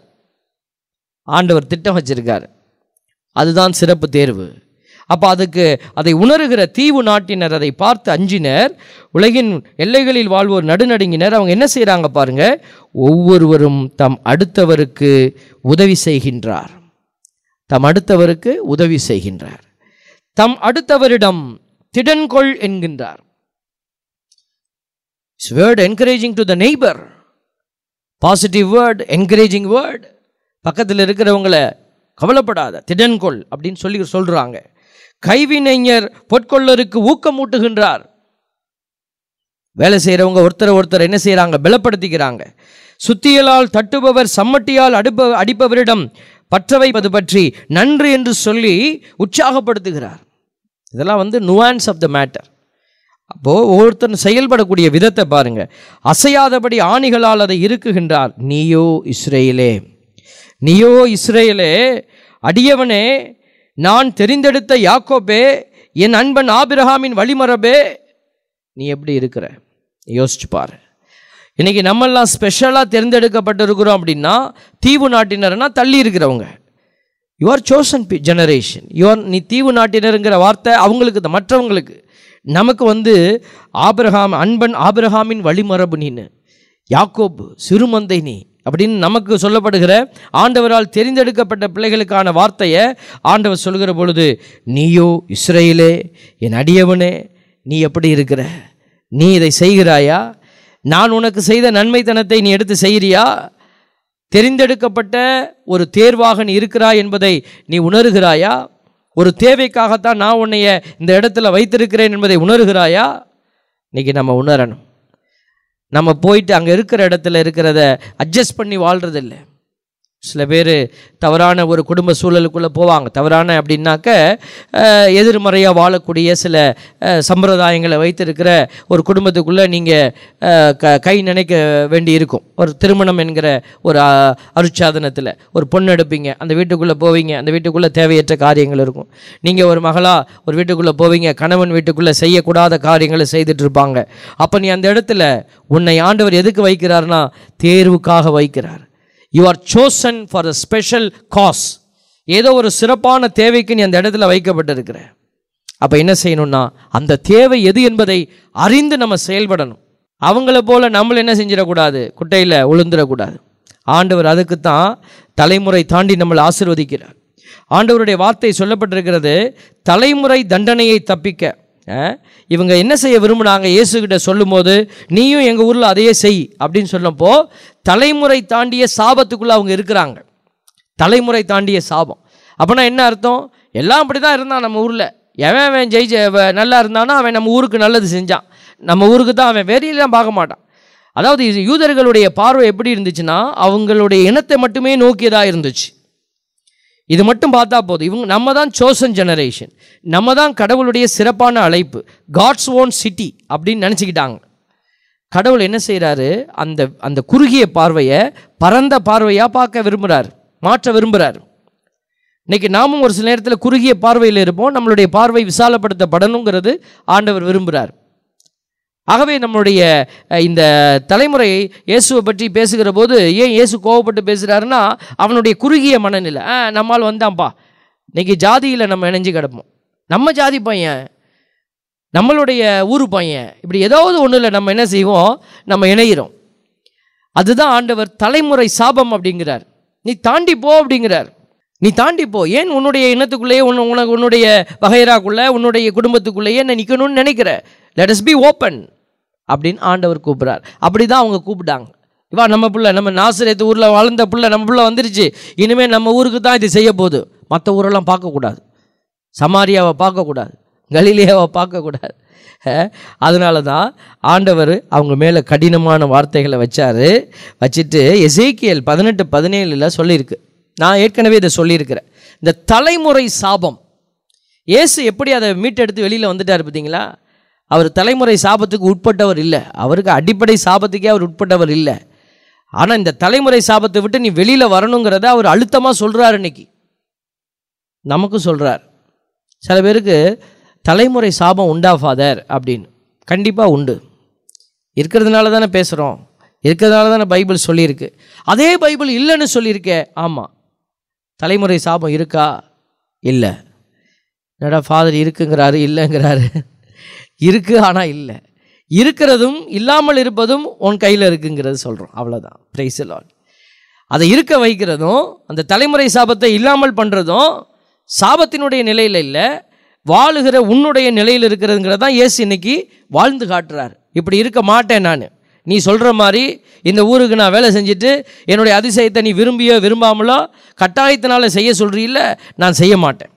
ஆண்டவர் திட்டம் வச்சிருக்கார் அதுதான் சிறப்பு தேர்வு அப்போ அதுக்கு அதை உணர்கிற தீவு நாட்டினர் அதை பார்த்து அஞ்சினர் உலகின் எல்லைகளில் வாழ்வோர் நடுநடுங்கினர் அவங்க என்ன செய்கிறாங்க பாருங்க ஒவ்வொருவரும் தம் அடுத்தவருக்கு உதவி செய்கின்றார் தம் அடுத்தவருக்கு உதவி செய்கின்றார் தம் அடுத்தவரிடம் திடன்கொள் என்கின்றார் word encouraging to the neighbour positive word encouraging word பக்கத்தில் இருக்கிறவங்களை கவலைப்படாத திடன்கொள் அப்படின்னு சொல்லி சொல்றாங்க கைவினைஞர் பொற்கொள்ளருக்கு ஊக்கமூட்டுகின்றார் வேலை செய்கிறவங்க ஒருத்தரை ஒருத்தர் என்ன செய்கிறாங்க பலப்படுத்திக்கிறாங்க சுத்தியலால் தட்டுபவர் சம்மட்டியால் அடுப்ப அடிப்பவரிடம் பற்ற வைப்பது பற்றி நன்று என்று சொல்லி உற்சாகப்படுத்துகிறார் இதெல்லாம் வந்து நுவான்ஸ் ஆஃப் த மேட்டர் அப்போது ஒவ்வொருத்தரும் செயல்படக்கூடிய விதத்தை பாருங்க அசையாதபடி ஆணிகளால் அதை இருக்குகின்றார் நீயோ இஸ்ரேலே நீயோ இஸ்ரேலே அடியவனே நான் தெரிந்தெடுத்த யாக்கோபே என் அன்பன் ஆபிரகாமின் வழிமரபே நீ எப்படி இருக்கிற யோசிச்சு பாரு இன்னைக்கு நம்மெல்லாம் ஸ்பெஷலாக தேர்ந்தெடுக்கப்பட்டிருக்கிறோம் அப்படின்னா தீவு நாட்டினர்னா தள்ளி இருக்கிறவங்க யுவர் சோசன் ஜெனரேஷன் யுவர் நீ தீவு நாட்டினருங்கிற வார்த்தை அவங்களுக்கு தான் மற்றவங்களுக்கு நமக்கு வந்து ஆபிரகாம் அன்பன் ஆபிரகாமின் வழிமரபு நீனு யாக்கோபு சிறுமந்தை நீ அப்படின்னு நமக்கு சொல்லப்படுகிற ஆண்டவரால் தெரிந்தெடுக்கப்பட்ட பிள்ளைகளுக்கான வார்த்தையை ஆண்டவர் சொல்கிற பொழுது நீயோ இஸ்ரேலே என் அடியவனே நீ எப்படி இருக்கிற நீ இதை செய்கிறாயா நான் உனக்கு செய்த நன்மைத்தனத்தை நீ எடுத்து செய்கிறியா தெரிந்தெடுக்கப்பட்ட ஒரு தேர்வாக நீ இருக்கிறாய் என்பதை நீ உணர்கிறாயா ஒரு தேவைக்காகத்தான் நான் உன்னைய இந்த இடத்துல வைத்திருக்கிறேன் என்பதை உணர்கிறாயா இன்னைக்கு நம்ம உணரணும் நம்ம போயிட்டு அங்கே இருக்கிற இடத்துல இருக்கிறத அட்ஜஸ்ட் பண்ணி வாழ்கிறதில்ல சில பேர் தவறான ஒரு குடும்ப சூழலுக்குள்ளே போவாங்க தவறான அப்படின்னாக்க அஹ், எதிர்மறையாக வாழக்கூடிய சில அஹ், சம்பிரதாயங்களை வைத்திருக்கிற ஒரு குடும்பத்துக்குள்ளே நீங்கள் க கை நினைக்க வேண்டி இருக்கும் ஒரு திருமணம் என்கிற ஒரு அஹ், அருட்சாதனத்தில் ஒரு பொண்ணு எடுப்பீங்க அந்த வீட்டுக்குள்ளே போவீங்க அந்த வீட்டுக்குள்ளே தேவையற்ற காரியங்கள் இருக்கும் நீங்கள் ஒரு மகளா ஒரு வீட்டுக்குள்ளே போவீங்க கணவன் வீட்டுக்குள்ளே செய்யக்கூடாத காரியங்களை செய்துட்டு இருப்பாங்க அப்போ நீ அந்த இடத்துல உன்னை ஆண்டவர் எதுக்கு வைக்கிறார்னா தேர்வுக்காக வைக்கிறார் you are chosen for a special cause ஏதோ ஒரு சிறப்பான தேவைக்கு நீ அந்த இடத்துல வைக்கப்பட்டிருக்கிற அப்போ என்ன செய்யணும்னா அந்த தேவை எது என்பதை அறிந்து நம்ம செயல்படணும் அவங்கள போல நம்மள என்ன செஞ்சிடக்கூடாது குட்டையில் உளுந்துடக்கூடாது ஆண்டவர் அதுக்கு தான் தலைமுறை தாண்டி நம்மளை ஆசிர்வதிக்கிறார் ஆண்டவருடைய வார்த்தை சொல்லப்பட்டிருக்கிறது தலைமுறை தண்டனையை தப்பிக்க அஹ், இவங்க என்ன செய்ய விரும்புனாங்க இயேசுகிட்ட சொல்லும்போது நீயும் எங்கள் ஊரில் அதையே செய் அப்படின்னு சொன்னப்போ தலைமுறை தாண்டிய சாபத்துக்குள்ளே அவங்க இருக்கிறாங்க தலைமுறை தாண்டிய சாபம் அப்போனா என்ன அர்த்தம் எல்லாம் அப்படி தான் இருந்தான் நம்ம ஊரில் எவன் அவன் ஜெயிச்ச அவன் நல்லா இருந்தானோ அவன் நம்ம ஊருக்கு நல்லது செஞ்சான் நம்ம ஊருக்கு தான் அவன் வெளியெல்லாம் பார்க்க மாட்டான் அதாவது இது யூதர்களுடைய பார்வை எப்படி இருந்துச்சுன்னா அவங்களுடைய இனத்தை மட்டுமே நோக்கியதாக இருந்துச்சு இது மட்டும் பார்த்தா போதும் இவங்க நம்ம தான் சோசன் ஜெனரேஷன் நம்ம தான் கடவுளுடைய சிறப்பான அழைப்பு காட்ஸ் ஓன் சிட்டி அப்படின்னு நினச்சிக்கிட்டாங்க கடவுள் என்ன செய்கிறாரு அந்த அந்த குறுகிய பார்வையை பரந்த பார்வையாக பார்க்க விரும்புகிறார் மாற்ற விரும்புகிறார் இன்னைக்கு நாமும் ஒரு சில நேரத்தில் குறுகிய பார்வையில் இருப்போம் நம்மளுடைய பார்வை விசாலப்படுத்தப்படணுங்கிறது ஆண்டவர் விரும்புகிறார் ஆகவே நம்மளுடைய அஹ், இந்த தலைமுறை இயேசுவை பற்றி பேசுகிற போது ஏன் இயேசு கோவப்பட்டு பேசுகிறாருன்னா அவனுடைய குறுகிய மனநிலை ஆ நம்மால் வந்தான்ப்பா இன்னைக்கு ஜாதியில் நம்ம இணைஞ்சு கிடப்போம் நம்ம ஜாதி பையன் நம்மளுடைய ஊர் பையன் இப்படி ஏதாவது ஒன்றில் நம்ம என்ன செய்வோம் நம்ம இணைகிறோம் அதுதான் ஆண்டவர் தலைமுறை சாபம் அப்படிங்கிறார் நீ தாண்டி போ அப்படிங்கிறார் நீ தாண்டி போ ஏன் உன்னுடைய இனத்துக்குள்ளேயே உன் உனக்கு உன்னுடைய வகைராக்குள்ளே உன்னுடைய குடும்பத்துக்குள்ளேயே என்ன நிற்கணும்னு நினைக்கிற லெட் us பி ஓப்பன் அப்படின்னு ஆண்டவர் கூப்பிட்றார் அப்படி தான் அவங்க கூப்பிட்டாங்க இவா நம்ம பிள்ளை நம்ம நாசிரியத்து ஊரில் வளர்ந்த பிள்ளை நம்ம பிள்ளை வந்துருச்சு இனிமேல் நம்ம ஊருக்கு தான் இது செய்ய போகுது மற்ற ஊரெல்லாம் பார்க்கக்கூடாது சமாரியாவை பார்க்கக்கூடாது கலிலியாவை பார்க்கக்கூடாது அஹ், அதனால தான் ஆண்டவர் அவங்க மேலே கடினமான வார்த்தைகளை வச்சார் வச்சுட்டு எசேக்கியல் பதினெட்டு பதினேழில் சொல்லியிருக்கு நான் ஏற்கனவே இதை சொல்லியிருக்கிறேன் இந்த தலைமுறை சாபம் இயேசு எப்படி அதை மீட்டெடுத்து வெளியில் வந்துட்டார் பார்த்தீங்களா அவர் தலைமுறை சாபத்துக்கு உட்பட்டவர் இல்லை அவருக்கு அடிப்படை சாபத்துக்கே அவர் உட்பட்டவர் இல்லை ஆனால் இந்த தலைமுறை சாபத்தை விட்டு நீ வெளியில் வரணுங்கிறத அவர் அழுத்தமாக சொல்கிறார் இன்னைக்கு நமக்கு சொல்கிறார் சில பேருக்கு தலைமுறை சாபம் உண்டா ஃபாதர் அப்படின்னு கண்டிப்பாக உண்டு இருக்கிறதுனால தானே பேசுகிறோம் இருக்கிறதுனால தானே பைபிள் சொல்லியிருக்கு அதே பைபிள் இல்லைன்னு சொல்லியிருக்கே ஆமாம் தலைமுறை சாபம் இருக்கா இல்லை என்னடா ஃபாதர் இருக்குங்கிறாரு இல்லைங்கிறாரு இருக்கு ஆனால் இல்லை இருக்கிறதும் இல்லாமல் இருப்பதும் உன் கையில் இருக்குங்கிறது சொல்கிறோம் அவ்வளோதான் பிரைஸ் லார்ட் அதை இருக்க வைக்கிறதும் அந்த தலைமுறை சாபத்தை இல்லாமல் பண்ணுறதும் சாபத்தினுடைய நிலையில் இல்லை வாழுகிற உன்னுடைய நிலையில் இருக்கிறதுங்கிறது தான் இயேசு இன்னைக்கு வாழ்ந்து காட்டுறார் இப்படி இருக்க மாட்டேன் நான் நீ சொல்கிற மாதிரி இந்த ஊருக்கு நான் வேலை செஞ்சுட்டு என்னுடைய அதிசயத்தை நீ விரும்பியோ விரும்பாமலோ கட்டாயத்தினால செய்ய சொல்கிறீல்ல நான் செய்ய மாட்டேன்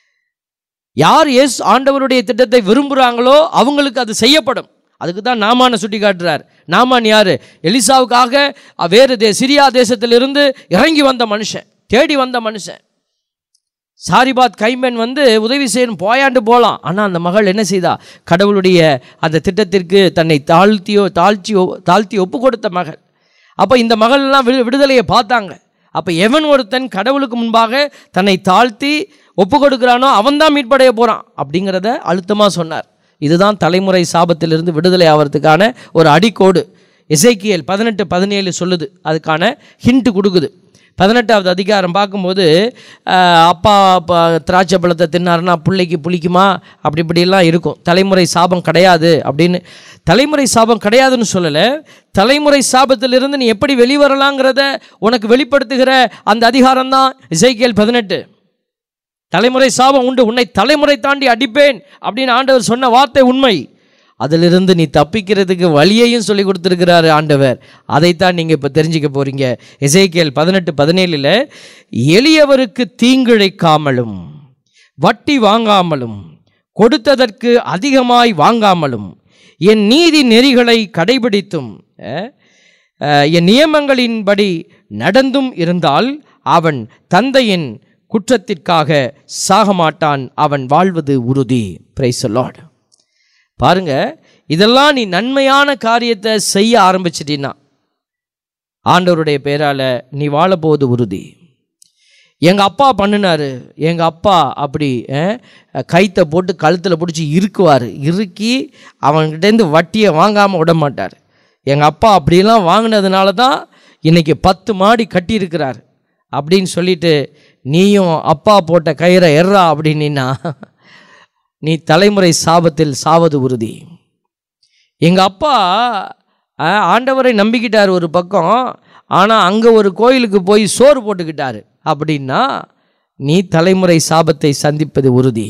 யார் இயேசு ஆண்டவருடைய திட்டத்தை விரும்புகிறாங்களோ அவங்களுக்கு அது செய்யப்படும் அதுக்கு தான் நாமான சுட்டி காட்டுறார் நாமான் யார் எலிசாவுக்காக அ, வேறு தே சிரியா தேசத்திலிருந்து இறங்கி வந்த மனுஷன் தேடி வந்த மனுஷன் சாரிபாத் கைம்பெண் வந்து உதவி செய்யணும் போயாண்டு போகலாம் ஆனால் அந்த மகள் என்ன செய்தா கடவுளுடைய அந்த திட்டத்திற்கு தன்னை தாழ்த்தியோ தாழ்ச்சி தாழ்த்தி ஒப்பு கொடுத்த மகள் அப்போ இந்த மகள்லாம் விடு விடுதலையை பார்த்தாங்க அப்போ எவன் ஒருத்தன் கடவுளுக்கு முன்பாக தன்னை தாழ்த்தி ஒப்பு கொடுக்குறானோ அவன்தான் மீட்படைய போகிறான் அப்படிங்கிறத அழுத்தமாக சொன்னார் இதுதான் தலைமுறை சாபத்திலிருந்து விடுதலை ஆகிறதுக்கான ஒரு அடிக்கோடு எசேக்கியேல் பதினெட்டு பதினேழு சொல்லுது அதுக்கான ஹிண்ட் கொடுக்குது பதினெட்டாவது அதிகாரம் பார்க்கும்போது ஆஹ், அப்பா அப்பா திராட்சை பழத்தை தின்னாருன்னா பிள்ளைக்கு புளிக்குமா அப்படி இப்படிலாம் இருக்கும் தலைமுறை சாபம் கிடையாது அப்படின்னு தலைமுறை சாபம் கிடையாதுன்னு சொல்லலை தலைமுறை சாபத்திலிருந்து நீ எப்படி வெளிவரலாங்கிறத உனக்கு வெளிப்படுத்துகிற அந்த அதிகாரம் தான் இசைக்கியல் பதினெட்டு தலைமுறை சாபம் உண்டு உன்னை தலைமுறை தாண்டி அடிப்பேன் அப்படின்னு ஆண்டவர் சொன்ன வார்த்தை உண்மை அதிலிருந்து நீ தப்பிக்கிறதுக்கு வழியையும் சொல்லி கொடுத்துருக்கிறாரு ஆண்டவர் அதைத்தான் நீங்கள் இப்போ தெரிஞ்சுக்க போறீங்க எசேக்கியல் பதினெட்டு பதினேழில் எளியவருக்கு தீங்கிழைக்காமலும் வட்டி வாங்காமலும் கொடுத்ததற்கு அதிகமாய் வாங்காமலும் என் நீதி நெறிகளை கடைபிடித்தும் அஹ், அஹ், என் நியமங்களின்படி நடந்தும் இருந்தால் அவன் தந்தையின் குற்றத்திற்காக சாக மாட்டான் அவன் வாழ்வது உறுதி பிரைஸ் லார்ட் பாருங்க இதெல்லாம் நீ நன்மையான காரியத்தை செய்ய ஆரம்பிச்சிட்டீன்னா ஆண்டவருடைய பேரால நீ வாழப்போவது உறுதி எங்கள் அப்பா பண்ணினாரு எங்கள் அப்பா அப்படி அஹ், கைத்தை போட்டு கழுத்தில் பிடிச்சி இறுக்குவார் இறுக்கி அவன்கிட்டேருந்து வட்டியை வாங்காமல் விட மாட்டார் எங்கள் அப்பா அப்படிலாம் வாங்கினதுனால தான் இன்னைக்கு பத்து மாடி கட்டியிருக்கிறார் அப்படின்னு சொல்லிட்டு நீயும் அப்பா போட்ட கயிறை எர்றா அப்படின்னா நீ தலைமுறை சாபத்தில் சாவது உறுதி எங்கள் அப்பா அஹ், ஆண்டவரை நம்பிக்கிட்டார் ஒரு பக்கம் ஆனால் அங்கே ஒரு கோயிலுக்கு போய் சோறு போட்டுக்கிட்டாரு அப்படின்னா நீ தலைமுறை சாபத்தை சந்திப்பது உறுதி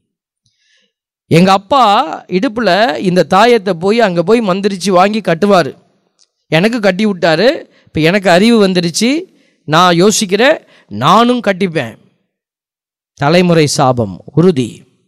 எங்கள் அப்பா இடுப்பில் இந்த தாயத்தை போய் அங்கே போய் மந்திரிச்சு வாங்கி கட்டுவார் எனக்கு கட்டி விட்டாரு இப்போ எனக்கு அறிவு வந்துருச்சு நான் யோசிக்கிறேன் நானும் கட்டிப்பேன் தலைமுறை சாபம் உறுதி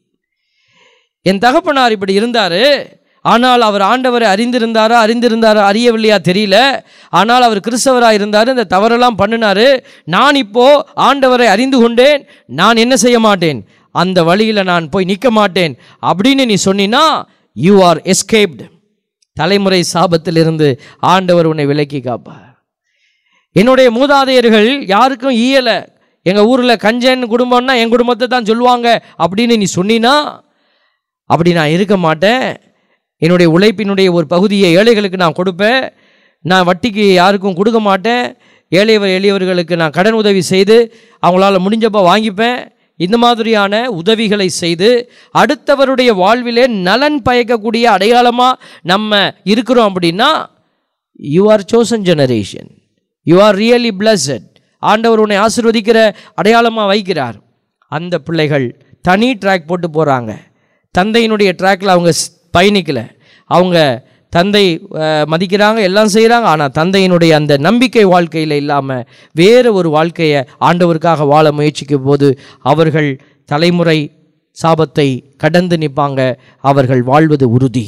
என் தகப்பனார் இப்படி இருந்தார் ஆனால் அவர் ஆண்டவரை அறிந்திருந்தாரா அறிந்திருந்தாரா அறியவில்லையா தெரியல ஆனால் அவர் கிறிஸ்தவராக இருந்தார் இந்த தவறெல்லாம் பண்ணினாரு நான் இப்போ ஆண்டவரை அறிந்து கொண்டேன் நான் என்ன செய்ய மாட்டேன் அந்த வழியில் நான் போய் நிற்க மாட்டேன் அப்படின்னு நீ சொன்னினா யூ ஆர் எஸ்கேப்டு தலைமுறை சாபத்திலிருந்து ஆண்டவர் உன்னை விலக்கி காப்பார் என்னுடைய மூதாதையர்கள் யாருக்கும் ஈயலை எங்கள் ஊரில் கஞ்சன் குடும்பம்னா என் குடும்பத்தை தான் சொல்லுவாங்க அப்படின்னு நீ சொன்னினா அப்படி நான் இருக்க மாட்டேன் என்னுடைய உழைப்பினுடைய ஒரு பகுதியை ஏழைகளுக்கு நான் கொடுப்பேன் நான் வட்டிக்கு யாருக்கும் கொடுக்க மாட்டேன் ஏழையவர் எளியவர்களுக்கு நான் கடன் உதவி செய்து அவங்களால முடிஞ்சப்போ வாங்கிப்பேன் இந்த மாதிரியான உதவிகளை செய்து அடுத்தவருடைய வாழ்விலே நலன் பயக்கக்கூடிய அடையாளமாக நம்ம இருக்கிறோம் அப்படின்னா you are chosen generation you are really blessed ஆண்டவர் உன்னை ஆசிர்வதிக்கிற அடையாளமாக வைக்கிறார் அந்த பிள்ளைகள் தனி ட்ராக் போட்டு போகிறாங்க தந்தையினுடைய ட்ராக்கில் அவங்க ஸ்- பயணிக்கல அவங்க தந்தை அஹ், மதிக்கிறாங்க எல்லாம் செய்கிறாங்க ஆனால் தந்தையினுடைய அந்த நம்பிக்கை வாழ்க்கையில் இல்லாமல் வேறு ஒரு வாழ்க்கையை ஆண்டவருக்காக வாழ முயற்சிக்கும் போது அவர்கள் தலைமுறை சாபத்தை கடந்து நிற்பாங்க அவர்கள் வாழ்வது உறுதி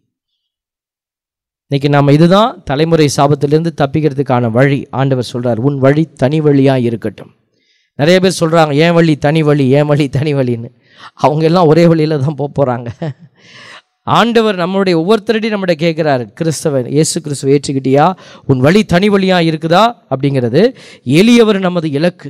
இன்னைக்கு நாம் இதுதான் தலைமுறை சாபத்திலிருந்து தப்பிக்கிறதுக்கான வழி ஆண்டவர் சொல்றார் உன் வழி தனி வழியாக இருக்கட்டும் நிறைய பேர் சொல்கிறாங்க ஏன் வழி தனி வழி ஏன் வழி தனி வழின்னு அவங்க எல்லாம் ஒரே வழியில் தான் போக போகிறாங்க ஆண்டவர் நம்மளுடைய ஒவ்வொருத்தரடி நம்மகிட்ட கேட்குறாரு கிறிஸ்தவன் இயேசு கிறிஸ்துவ ஏற்றுக்கிட்டியா உன் வழி தனி வழியாக இருக்குதா அப்படிங்கிறது எளியவர் நமது இலக்கு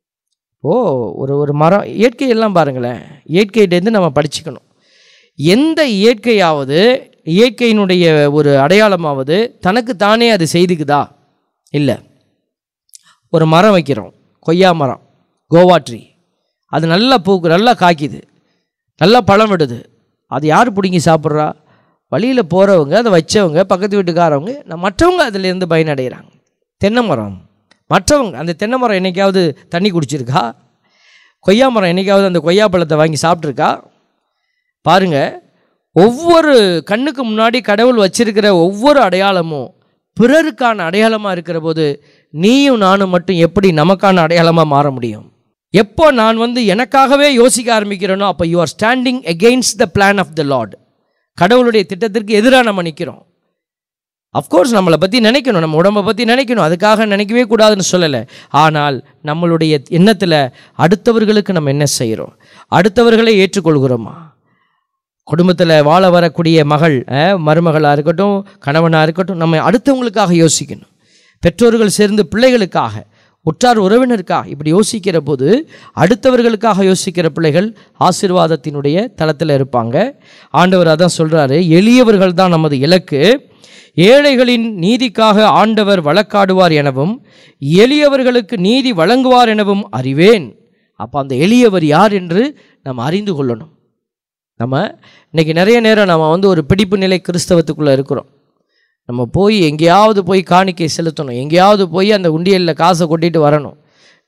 ஓ ஒரு ஒரு மரம் இயற்கையெல்லாம் பாருங்களேன் இயற்கையிலேருந்து நம்ம படிச்சுக்கணும் எந்த இயற்கையாவது இயற்கையினுடைய ஒரு அடையாளமாவது தனக்கு தானே அது செய்துக்குதா இல்லை ஒரு மரம் வைக்கிறோம் கொய்யா மரம் கோவா ட்ரீ அது நல்லா பூக்கு நல்லா காய்க்குது நல்லா பழம் விடுது அது யார் பிடுங்கி சாப்பிட்றா வழியில் போகிறவங்க அதை வச்சவங்க பக்கத்து வீட்டுக்காரவங்க நான் மற்றவங்க அதிலேருந்து பயனடைகிறாங்க தென்னை மரம் மற்றவங்க அந்த தென்னை மரம் என்னைக்காவது தண்ணி குடிச்சிருக்கா கொய்யா மரம் என்னைக்காவது அந்த கொய்யா பழத்தை வாங்கி சாப்பிட்ருக்கா பாருங்க ஒவ்வொரு கண்ணுக்கு முன்னாடி கடவுள் வச்சிருக்கிற ஒவ்வொரு அடையாளமும் பிறருக்கான அடையாளமாக இருக்கிற போது நீயும் நானும் மட்டும் எப்படி நமக்கான அடையாளமாக மாற முடியும் எப்போ நான் வந்து எனக்காகவே யோசிக்க ஆரம்பிக்கிறேனோ அப்போ you are standing against the plan of the lord கடவுளுடைய திட்டத்திற்கு எதிராக நம்ம நிற்கிறோம் அஃப்கோர்ஸ் நம்மளை பற்றி நினைக்கணும் நம்ம உடம்பை பற்றி நினைக்கணும் அதுக்காக நினைக்கவே கூடாதுன்னு சொல்லலை ஆனால் நம்மளுடைய எண்ணத்தில் அடுத்தவர்களுக்கு நம்ம என்ன செய்கிறோம் அடுத்தவர்களை ஏற்றுக்கொள்கிறோமா குடும்பத்தில் வாழ வரக்கூடிய மகள் மருமகளாக இருக்கட்டும் கணவனாக இருக்கட்டும் நம்ம அடுத்தவங்களுக்காக யோசிக்கணும் பெற்றோர்கள் சேர்ந்து பிள்ளைகளுக்காக உற்றார் உறவினருக்காக இப்படி யோசிக்கிற போது அடுத்தவர்களுக்காக யோசிக்கிற பிள்ளைகள் ஆசீர்வாதத்தினுடைய தளத்தில் இருப்பாங்க ஆண்டவர் அதான் சொல்கிறாரு எளியவர்கள் தான் நமது இலக்கு ஏழைகளின் நீதிக்காக ஆண்டவர் வழக்காடுவார் எனவும் எளியவர்களுக்கு நீதி வழங்குவார் எனவும் அறிவேன் அப்போ அந்த எளியவர் யார் என்று நாம் அறிந்து கொள்ளணும் நம்ம இன்னைக்கு நிறைய நேரம் நம்ம வந்து ஒரு பிடிப்பு நிலை கிறிஸ்தவத்துக்குள்ளே இருக்கிறோம் நம்ம போய் எங்கேயாவது போய் காணிக்கை செலுத்தணும் எங்கேயாவது போய் அந்த உண்டியலில் காசை கொட்டிட்டு வரணும்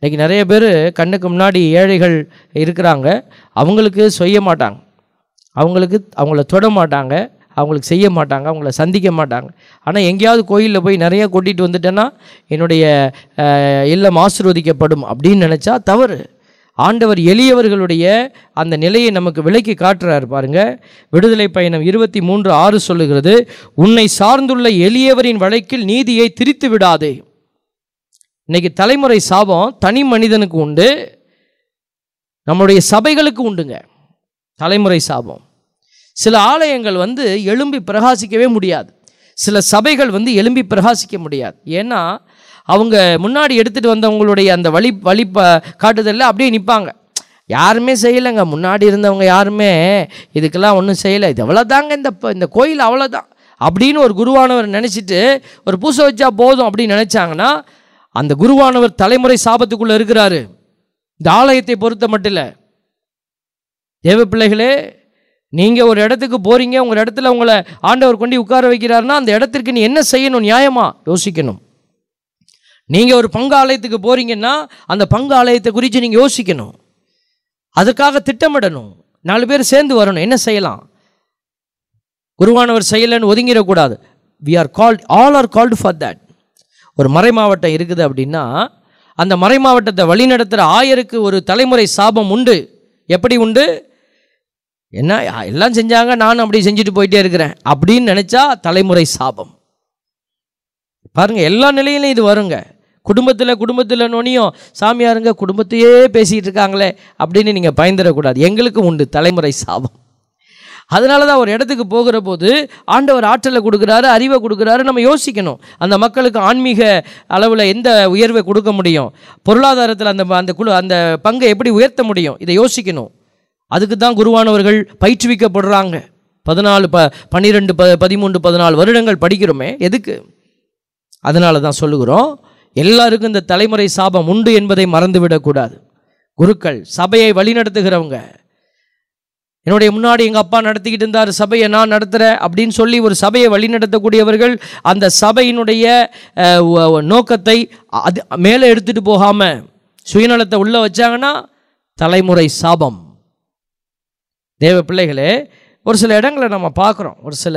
இன்றைக்கி நிறைய பேர் கண்ணுக்கு முன்னாடி ஏழைகள் இருக்கிறாங்க அவங்களுக்கு செய்ய மாட்டாங்க அவங்களுக்கு அவங்கள தொட மாட்டாங்க அவங்களுக்கு செய்ய மாட்டாங்க அவங்கள சந்திக்க மாட்டாங்க ஆனால் எங்கேயாவது கோயிலில் போய் நிறைய கொட்டிட்டு வந்துட்டேன்னா என்னுடைய அஹ், இல்லம் ஆசீர்வதிக்கப்படும் அப்படின்னு நினச்சா தவறு ஆண்டவர் எளியவர்களுடைய அந்த நிலையை நமக்கு விலைக்கு காட்டுறாரு பாருங்க விடுதலை பயணம் இருபத்தி மூன்று ஆறு சொல்லுகிறது உன்னை சார்ந்துள்ள எளியவரின் வழக்கில் நீதியை திரித்து விடாதே இன்னைக்கு தலைமுறை சாபம் தனி மனிதனுக்கு உண்டு நம்மளுடைய சபைகளுக்கு உண்டுங்க தலைமுறை சாபம் சில ஆலயங்கள் வந்து எழும்பி பிரகாசிக்கவே முடியாது சில சபைகள் வந்து எழும்பி பிரகாசிக்க முடியாது ஏன்னா அவங்க முன்னாடி எடுத்துகிட்டு வந்தவங்களுடைய அந்த வழி வழி ப காட்டுதலில் அப்படியே நிற்பாங்க யாருமே செய்யலைங்க முன்னாடி இருந்தவங்க யாருமே இதுக்கெல்லாம் ஒன்றும் செய்யலை இது அவ்வளோதாங்க இந்த ப- இந்த கோயில் அவ்வளோதான் அப்படின்னு ஒரு குருவானவர் நினச்சிட்டு ஒரு பூசை வச்சா போதும் அப்படின்னு நினச்சாங்கன்னா அந்த குருவானவர் தலைமுறை சாபத்துக்குள்ளே இருக்கிறாரு இந்த ஆலயத்தை பொறுத்த மட்டும் இல்லை தேவ பிள்ளைகளே நீங்கள் ஒரு இடத்துக்கு போகிறீங்க உங்கள் இடத்துல உங்களை ஆண்டவர் கொண்டு உட்கார வைக்கிறாருன்னா அந்த இடத்திற்கு நீ என்ன செய்யணும் நியாயமா யோசிக்கணும் நீங்கள் ஒரு பங்கு ஆலயத்துக்கு போகிறீங்கன்னா அந்த பங்கு ஆலயத்தை குறித்து நீங்கள் யோசிக்கணும் அதுக்காக திட்டமிடணும் நாலு பேர் சேர்ந்து வரணும் என்ன செய்யலாம் குருவானவர் செய்யலைன்னு ஒதுங்கிடக்கூடாது we are called all are called for that ஒரு மறை மாவட்டம் இருக்குது அப்படின்னா அந்த மறை மாவட்டத்தை வழிநடத்துகிற ஆயருக்கு ஒரு தலைமுறை சாபம் உண்டு எப்படி உண்டு என்ன எல்லாம் செஞ்சாங்க நானும் அப்படி செஞ்சுட்டு போயிட்டே இருக்கிறேன் அப்படின்னு நினச்சா தலைமுறை சாபம் பாருங்க எல்லா நிலையிலும் இது வருங்க குடும்பத்தில் குடும்பத்தில் நோனியும் சாமியாருங்க குடும்பத்தையே பேசிகிட்டு இருக்காங்களே அப்படின்னு நீங்கள் பயந்துடக்கூடாது எங்களுக்கு உண்டு தலைமுறை சாபம் அதனால தான் ஒரு இடத்துக்கு போகிற போது ஆண்டவர் ஆற்றலை கொடுக்குறாரு அறிவை கொடுக்குறாரு நம்ம யோசிக்கணும் அந்த மக்களுக்கு ஆன்மீக அளவில் எந்த உயர்வை கொடுக்க முடியும் பொருளாதாரத்தில் அந்த அந்த குழு அந்த பங்கை எப்படி உயர்த்த முடியும் இதை யோசிக்கணும் அதுக்கு தான் குருவானவர்கள் பயிற்றுவிக்கப்படுறாங்க பதினாலு ப பன்னிரெண்டு ப பதிமூன்று பதினாலு வருடங்கள் படிக்கிறோமே எதுக்கு அதனால தான் சொல்லுகிறோம் எல்லாருக்கும் இந்த தலைமுறை சாபம் உண்டு என்பதை மறந்துவிடக்கூடாது குருக்கள் சபையை வழிநடத்துகிறவங்க என்னுடைய முன்னாடி எங்கள் அப்பா நடத்திக்கிட்டு இருந்தார் சபையை நான் நடத்துகிறேன் அப்படின்னு சொல்லி ஒரு சபையை வழிநடத்தக்கூடியவர்கள் அந்த சபையினுடைய அஹ், ஒ- ஒ- நோக்கத்தை அது மேலே எடுத்துகிட்டு போகாமல் சுயநலத்தை உள்ளே வச்சாங்கன்னா தலைமுறை சாபம் தேவ பிள்ளைகளே ஒரு சில இடங்களை நம்ம பார்க்குறோம் ஒரு சில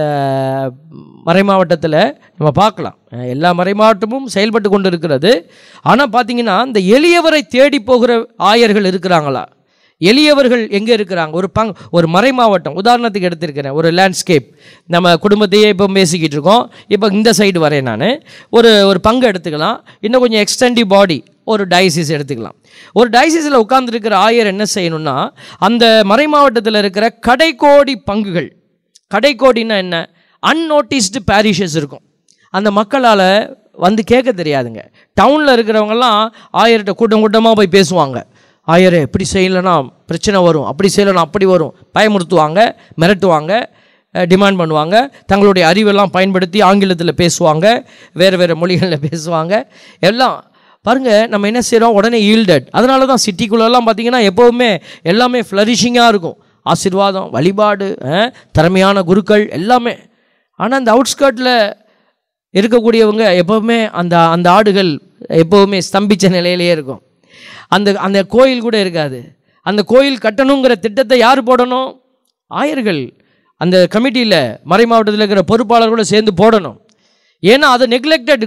மறை மாவட்டத்தில் நம்ம பார்க்கலாம் அஹ் எல்லா மறை மாவட்டமும் செயல்பட்டு கொண்டு இருக்கிறது ஆனால் பார்த்தீங்கன்னா இந்த எளியவரை தேடி போகிற ஆயர்கள் இருக்கிறாங்களா எளியவர்கள் எங்கே இருக்கிறாங்க ஒரு பங் ஒரு மறை மாவட்டம் உதாரணத்துக்கு எடுத்திருக்கிறேன் ஒரு லேண்ட்ஸ்கேப் நம்ம குடும்பத்தையே இப்போ பேசிக்கிட்டு இருக்கோம் இப்போ இந்த சைடு வரேன் நான் ஒரு ஒரு பங்கு எடுத்துக்கலாம் இன்னும் கொஞ்சம் எக்ஸ்டெண்டிவ் பாடி ஒரு டயசிஸ் எடுத்துக்கலாம் ஒரு டயசிஸில் உட்கார்ந்துருக்கிற ஆயர் என்ன செய்யணும்னா அந்த மறை மாவட்டத்தில் இருக்கிற கடைக்கோடி பங்குகள் கடைக்கோடின்னா என்ன அன்னோட்டிஸ்டு பேரிஷஸ் இருக்கும் அந்த மக்களால் வந்து கேட்க தெரியாதுங்க டவுனில் இருக்கிறவங்கெல்லாம் ஆயர்கிட்ட கூட்டம் கூட்டமாக போய் பேசுவாங்க ஆயரே இப்படி செய்யலைன்னா பிரச்சனை வரும் அப்படி செய்யலைன்னா அப்படி வரும் பயமுறுத்துவாங்க மிரட்டுவாங்க டிமாண்ட் பண்ணுவாங்க தங்களுடைய அறிவெல்லாம் பயன்படுத்தி ஆங்கிலத்தில் பேசுவாங்க வேறு வேறு மொழிகளில் பேசுவாங்க எல்லாம் பாருங்க நம்ம என்ன செய்கிறோம் உடனே ஈல்டட் அதனால தான் சிட்டிக்குள்ளெல்லாம் பார்த்தீங்கன்னா எப்போவுமே எல்லாமே ஃப்ளரிஷிங்காக இருக்கும் ஆசீர்வாதம் வழிபாடு அஹ், திறமையான குருக்கள் எல்லாமே ஆனால் அந்த அவுட்ஸ்கர்ட்டில் இருக்கக்கூடியவங்க எப்போவுமே அந்த அந்த ஆடுகள் எப்போவுமே ஸ்தம்பிச்ச நிலையிலேயே இருக்கும் அந்த அந்த கோயில் கூட இருக்காது அந்த கோயில் கட்டணுங்கிற திட்டத்தை யார் போடணும் ஆயர்கள் அந்த கமிட்டியில் மறை மாவட்டத்தில் இருக்கிற பொறுப்பாளர்களோட சேர்ந்து போடணும் ஏன்னா அது நெக்லெக்டட்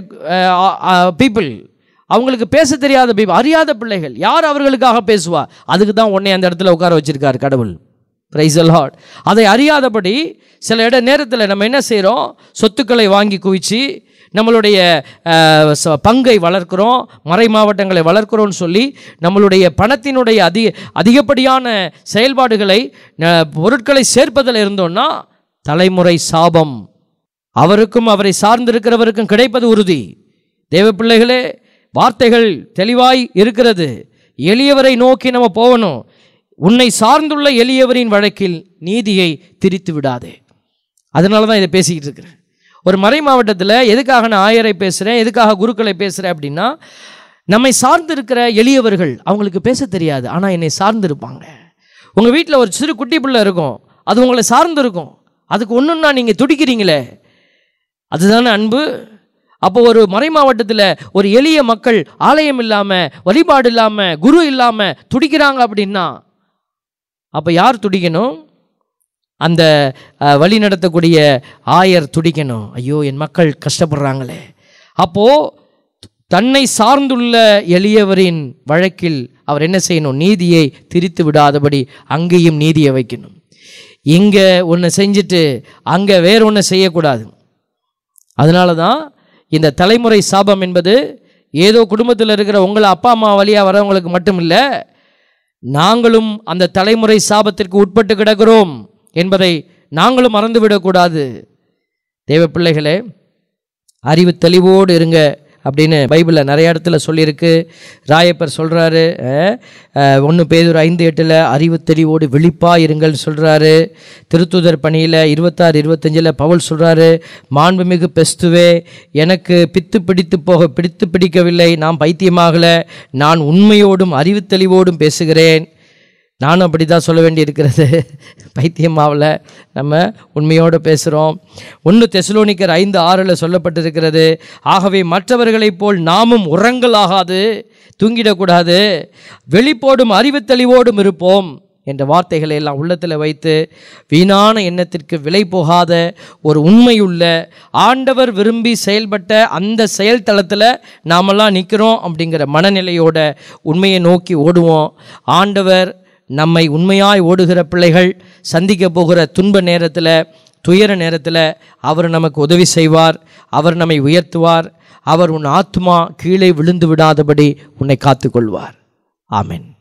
பீப்புள் அவங்களுக்கு பேச தெரியாத பீப்புள் அறியாத பிள்ளைகள் யார் அவர்களுக்காக பேசுவா அதுக்கு தான் உன்னை அந்த இடத்துல உட்கார வச்சிருக்காரு கடவுள் பிரைஸ் லார்ட் அதை அறியாதபடி சில இட நேரத்தில் நம்ம என்ன செய்கிறோம் சொத்துக்களை வாங்கி குவிச்சு நம்மளுடைய அஹ், ச- பங்கை வளர்க்குறோம் மறை மாவட்டங்களை வளர்க்குறோம்னு சொல்லி நம்மளுடைய பணத்தினுடைய அதிக அதிகப்படியான செயல்பாடுகளை அஹ், பொருட்களை சேர்ப்பதில் இருந்தோம்னா தலைமுறை சாபம் அவருக்கும் அவரை சார்ந்திருக்கிறவருக்கும் கிடைப்பது உறுதி தேவ பிள்ளைகளே வார்த்தைகள் தெளிவாய் இருக்கிறது எளியவரை நோக்கி நம்ம போகணும் உன்னை சார்ந்துள்ள எளியவரின் வழக்கில் நீதியை திரித்து விடாதே அதனால தான் இதை பேசிக்கிட்டு இருக்கிறேன் ஒரு மறை மாவட்டத்தில் எதுக்காக நான் ஆயரை பேசுகிறேன் எதுக்காக குருக்களை பேசுகிறேன் அப்படின்னா நம்மை சார்ந்திருக்கிற எளியவர்கள் அவங்களுக்கு பேச தெரியாது ஆனால் என்னை சார்ந்திருப்பாங்க உங்கள் வீட்டில் ஒரு சிறு குட்டி பிள்ளை இருக்கும் அது உங்களை சார்ந்து இருக்கும் அதுக்கு ஒன்றுன்னா நீங்கள் துடிக்கிறீங்களே அதுதானே அன்பு அப்போ ஒரு மறை மாவட்டத்தில் ஒரு எளிய மக்கள் ஆலயம் இல்லாமல் வழிபாடு இல்லாமல் குரு இல்லாமல் துடிக்கிறாங்க அப்படின்னா அப்போ யார் துடிக்கணும் அந்த அஹ், வழி நடத்தக்கூடிய ஆயர் துடிக்கணும் ஐயோ என் மக்கள் கஷ்டப்படுறாங்களே அப்போது தன்னை சார்ந்துள்ள எளியவரின் வழக்கில் அவர் என்ன செய்யணும் நீதியை திரித்து விடாதபடி அங்கேயும் நீதியை வைக்கணும் இங்கே ஒன்று செஞ்சுட்டு அங்கே வேற ஒன்று செய்யக்கூடாது அதனால தான் இந்த தலைமுறை சாபம் என்பது ஏதோ குடும்பத்தில் இருக்கிற உங்களை அப்பா அம்மா வழியாக வரவங்களுக்கு மட்டும் இல்லை நாங்களும் அந்த தலைமுறை சாபத்திற்கு உட்பட்டு கிடக்கிறோம் என்பதை நாங்களும் மறந்துவிடக்கூடாது தேவ பிள்ளைகளே அறிவு தெளிவோடு இருங்க அப்படின்னு பைபிளில் நிறைய இடத்துல சொல்லியிருக்கு ராயப்பர் சொல்கிறாரு ஒன்று பேதூர் ஐந்து எட்டில் அறிவு தெளிவோடு விழிப்பாக இருங்கள் சொல்கிறாரு திருத்துதர் பணியில் இருபத்தாறு இருபத்தஞ்சில் பவுல் சொல்கிறாரு மாண்புமிகு பெஸ்துவே எனக்கு பித்து பிடித்து போக பிடித்து பிடிக்கவில்லை நான் பைத்தியமாகலை நான் உண்மையோடும் அறிவு தெளிவோடும் பேசுகிறேன் நானும் அப்படி தான் சொல்ல வேண்டியிருக்கிறது பைத்தியமாவில் நம்ம உண்மையோடு பேசுகிறோம் ஒன்று தெசலோனிக்கர் ஐந்து ஆறில் சொல்லப்பட்டிருக்கிறது ஆகவே மற்றவர்களைப் போல் நாமும் உறங்கலாகாது தூங்கிடக்கூடாது வெளிப்போடும் அறிவு தெளிவோடும் இருப்போம் என்ற வார்த்தைகளை எல்லாம் உள்ளத்தில் வைத்து வீணான எண்ணத்திற்கு விலை போகாத ஒரு உண்மையுள்ள ஆண்டவர் விரும்பி செயல்பட்ட அந்த செயல் தளத்தில் நாமெல்லாம் நிற்கிறோம் அப்படிங்கிற மனநிலையோட உண்மையை நோக்கி ஓடுவோம் ஆண்டவர் நம்மை உண்மையாய் ஓடுகிற பிள்ளைகள் சந்திக்க போகிற துன்ப நேரத்தில் துயர நேரத்தில் அவர் நமக்கு உதவி செய்வார் அவர் நம்மை உயர்த்துவார் அவர் உன் ஆத்மா கீழே விழுந்து விடாதபடி உன்னை காத்துக்கொள்வார் ஆமென்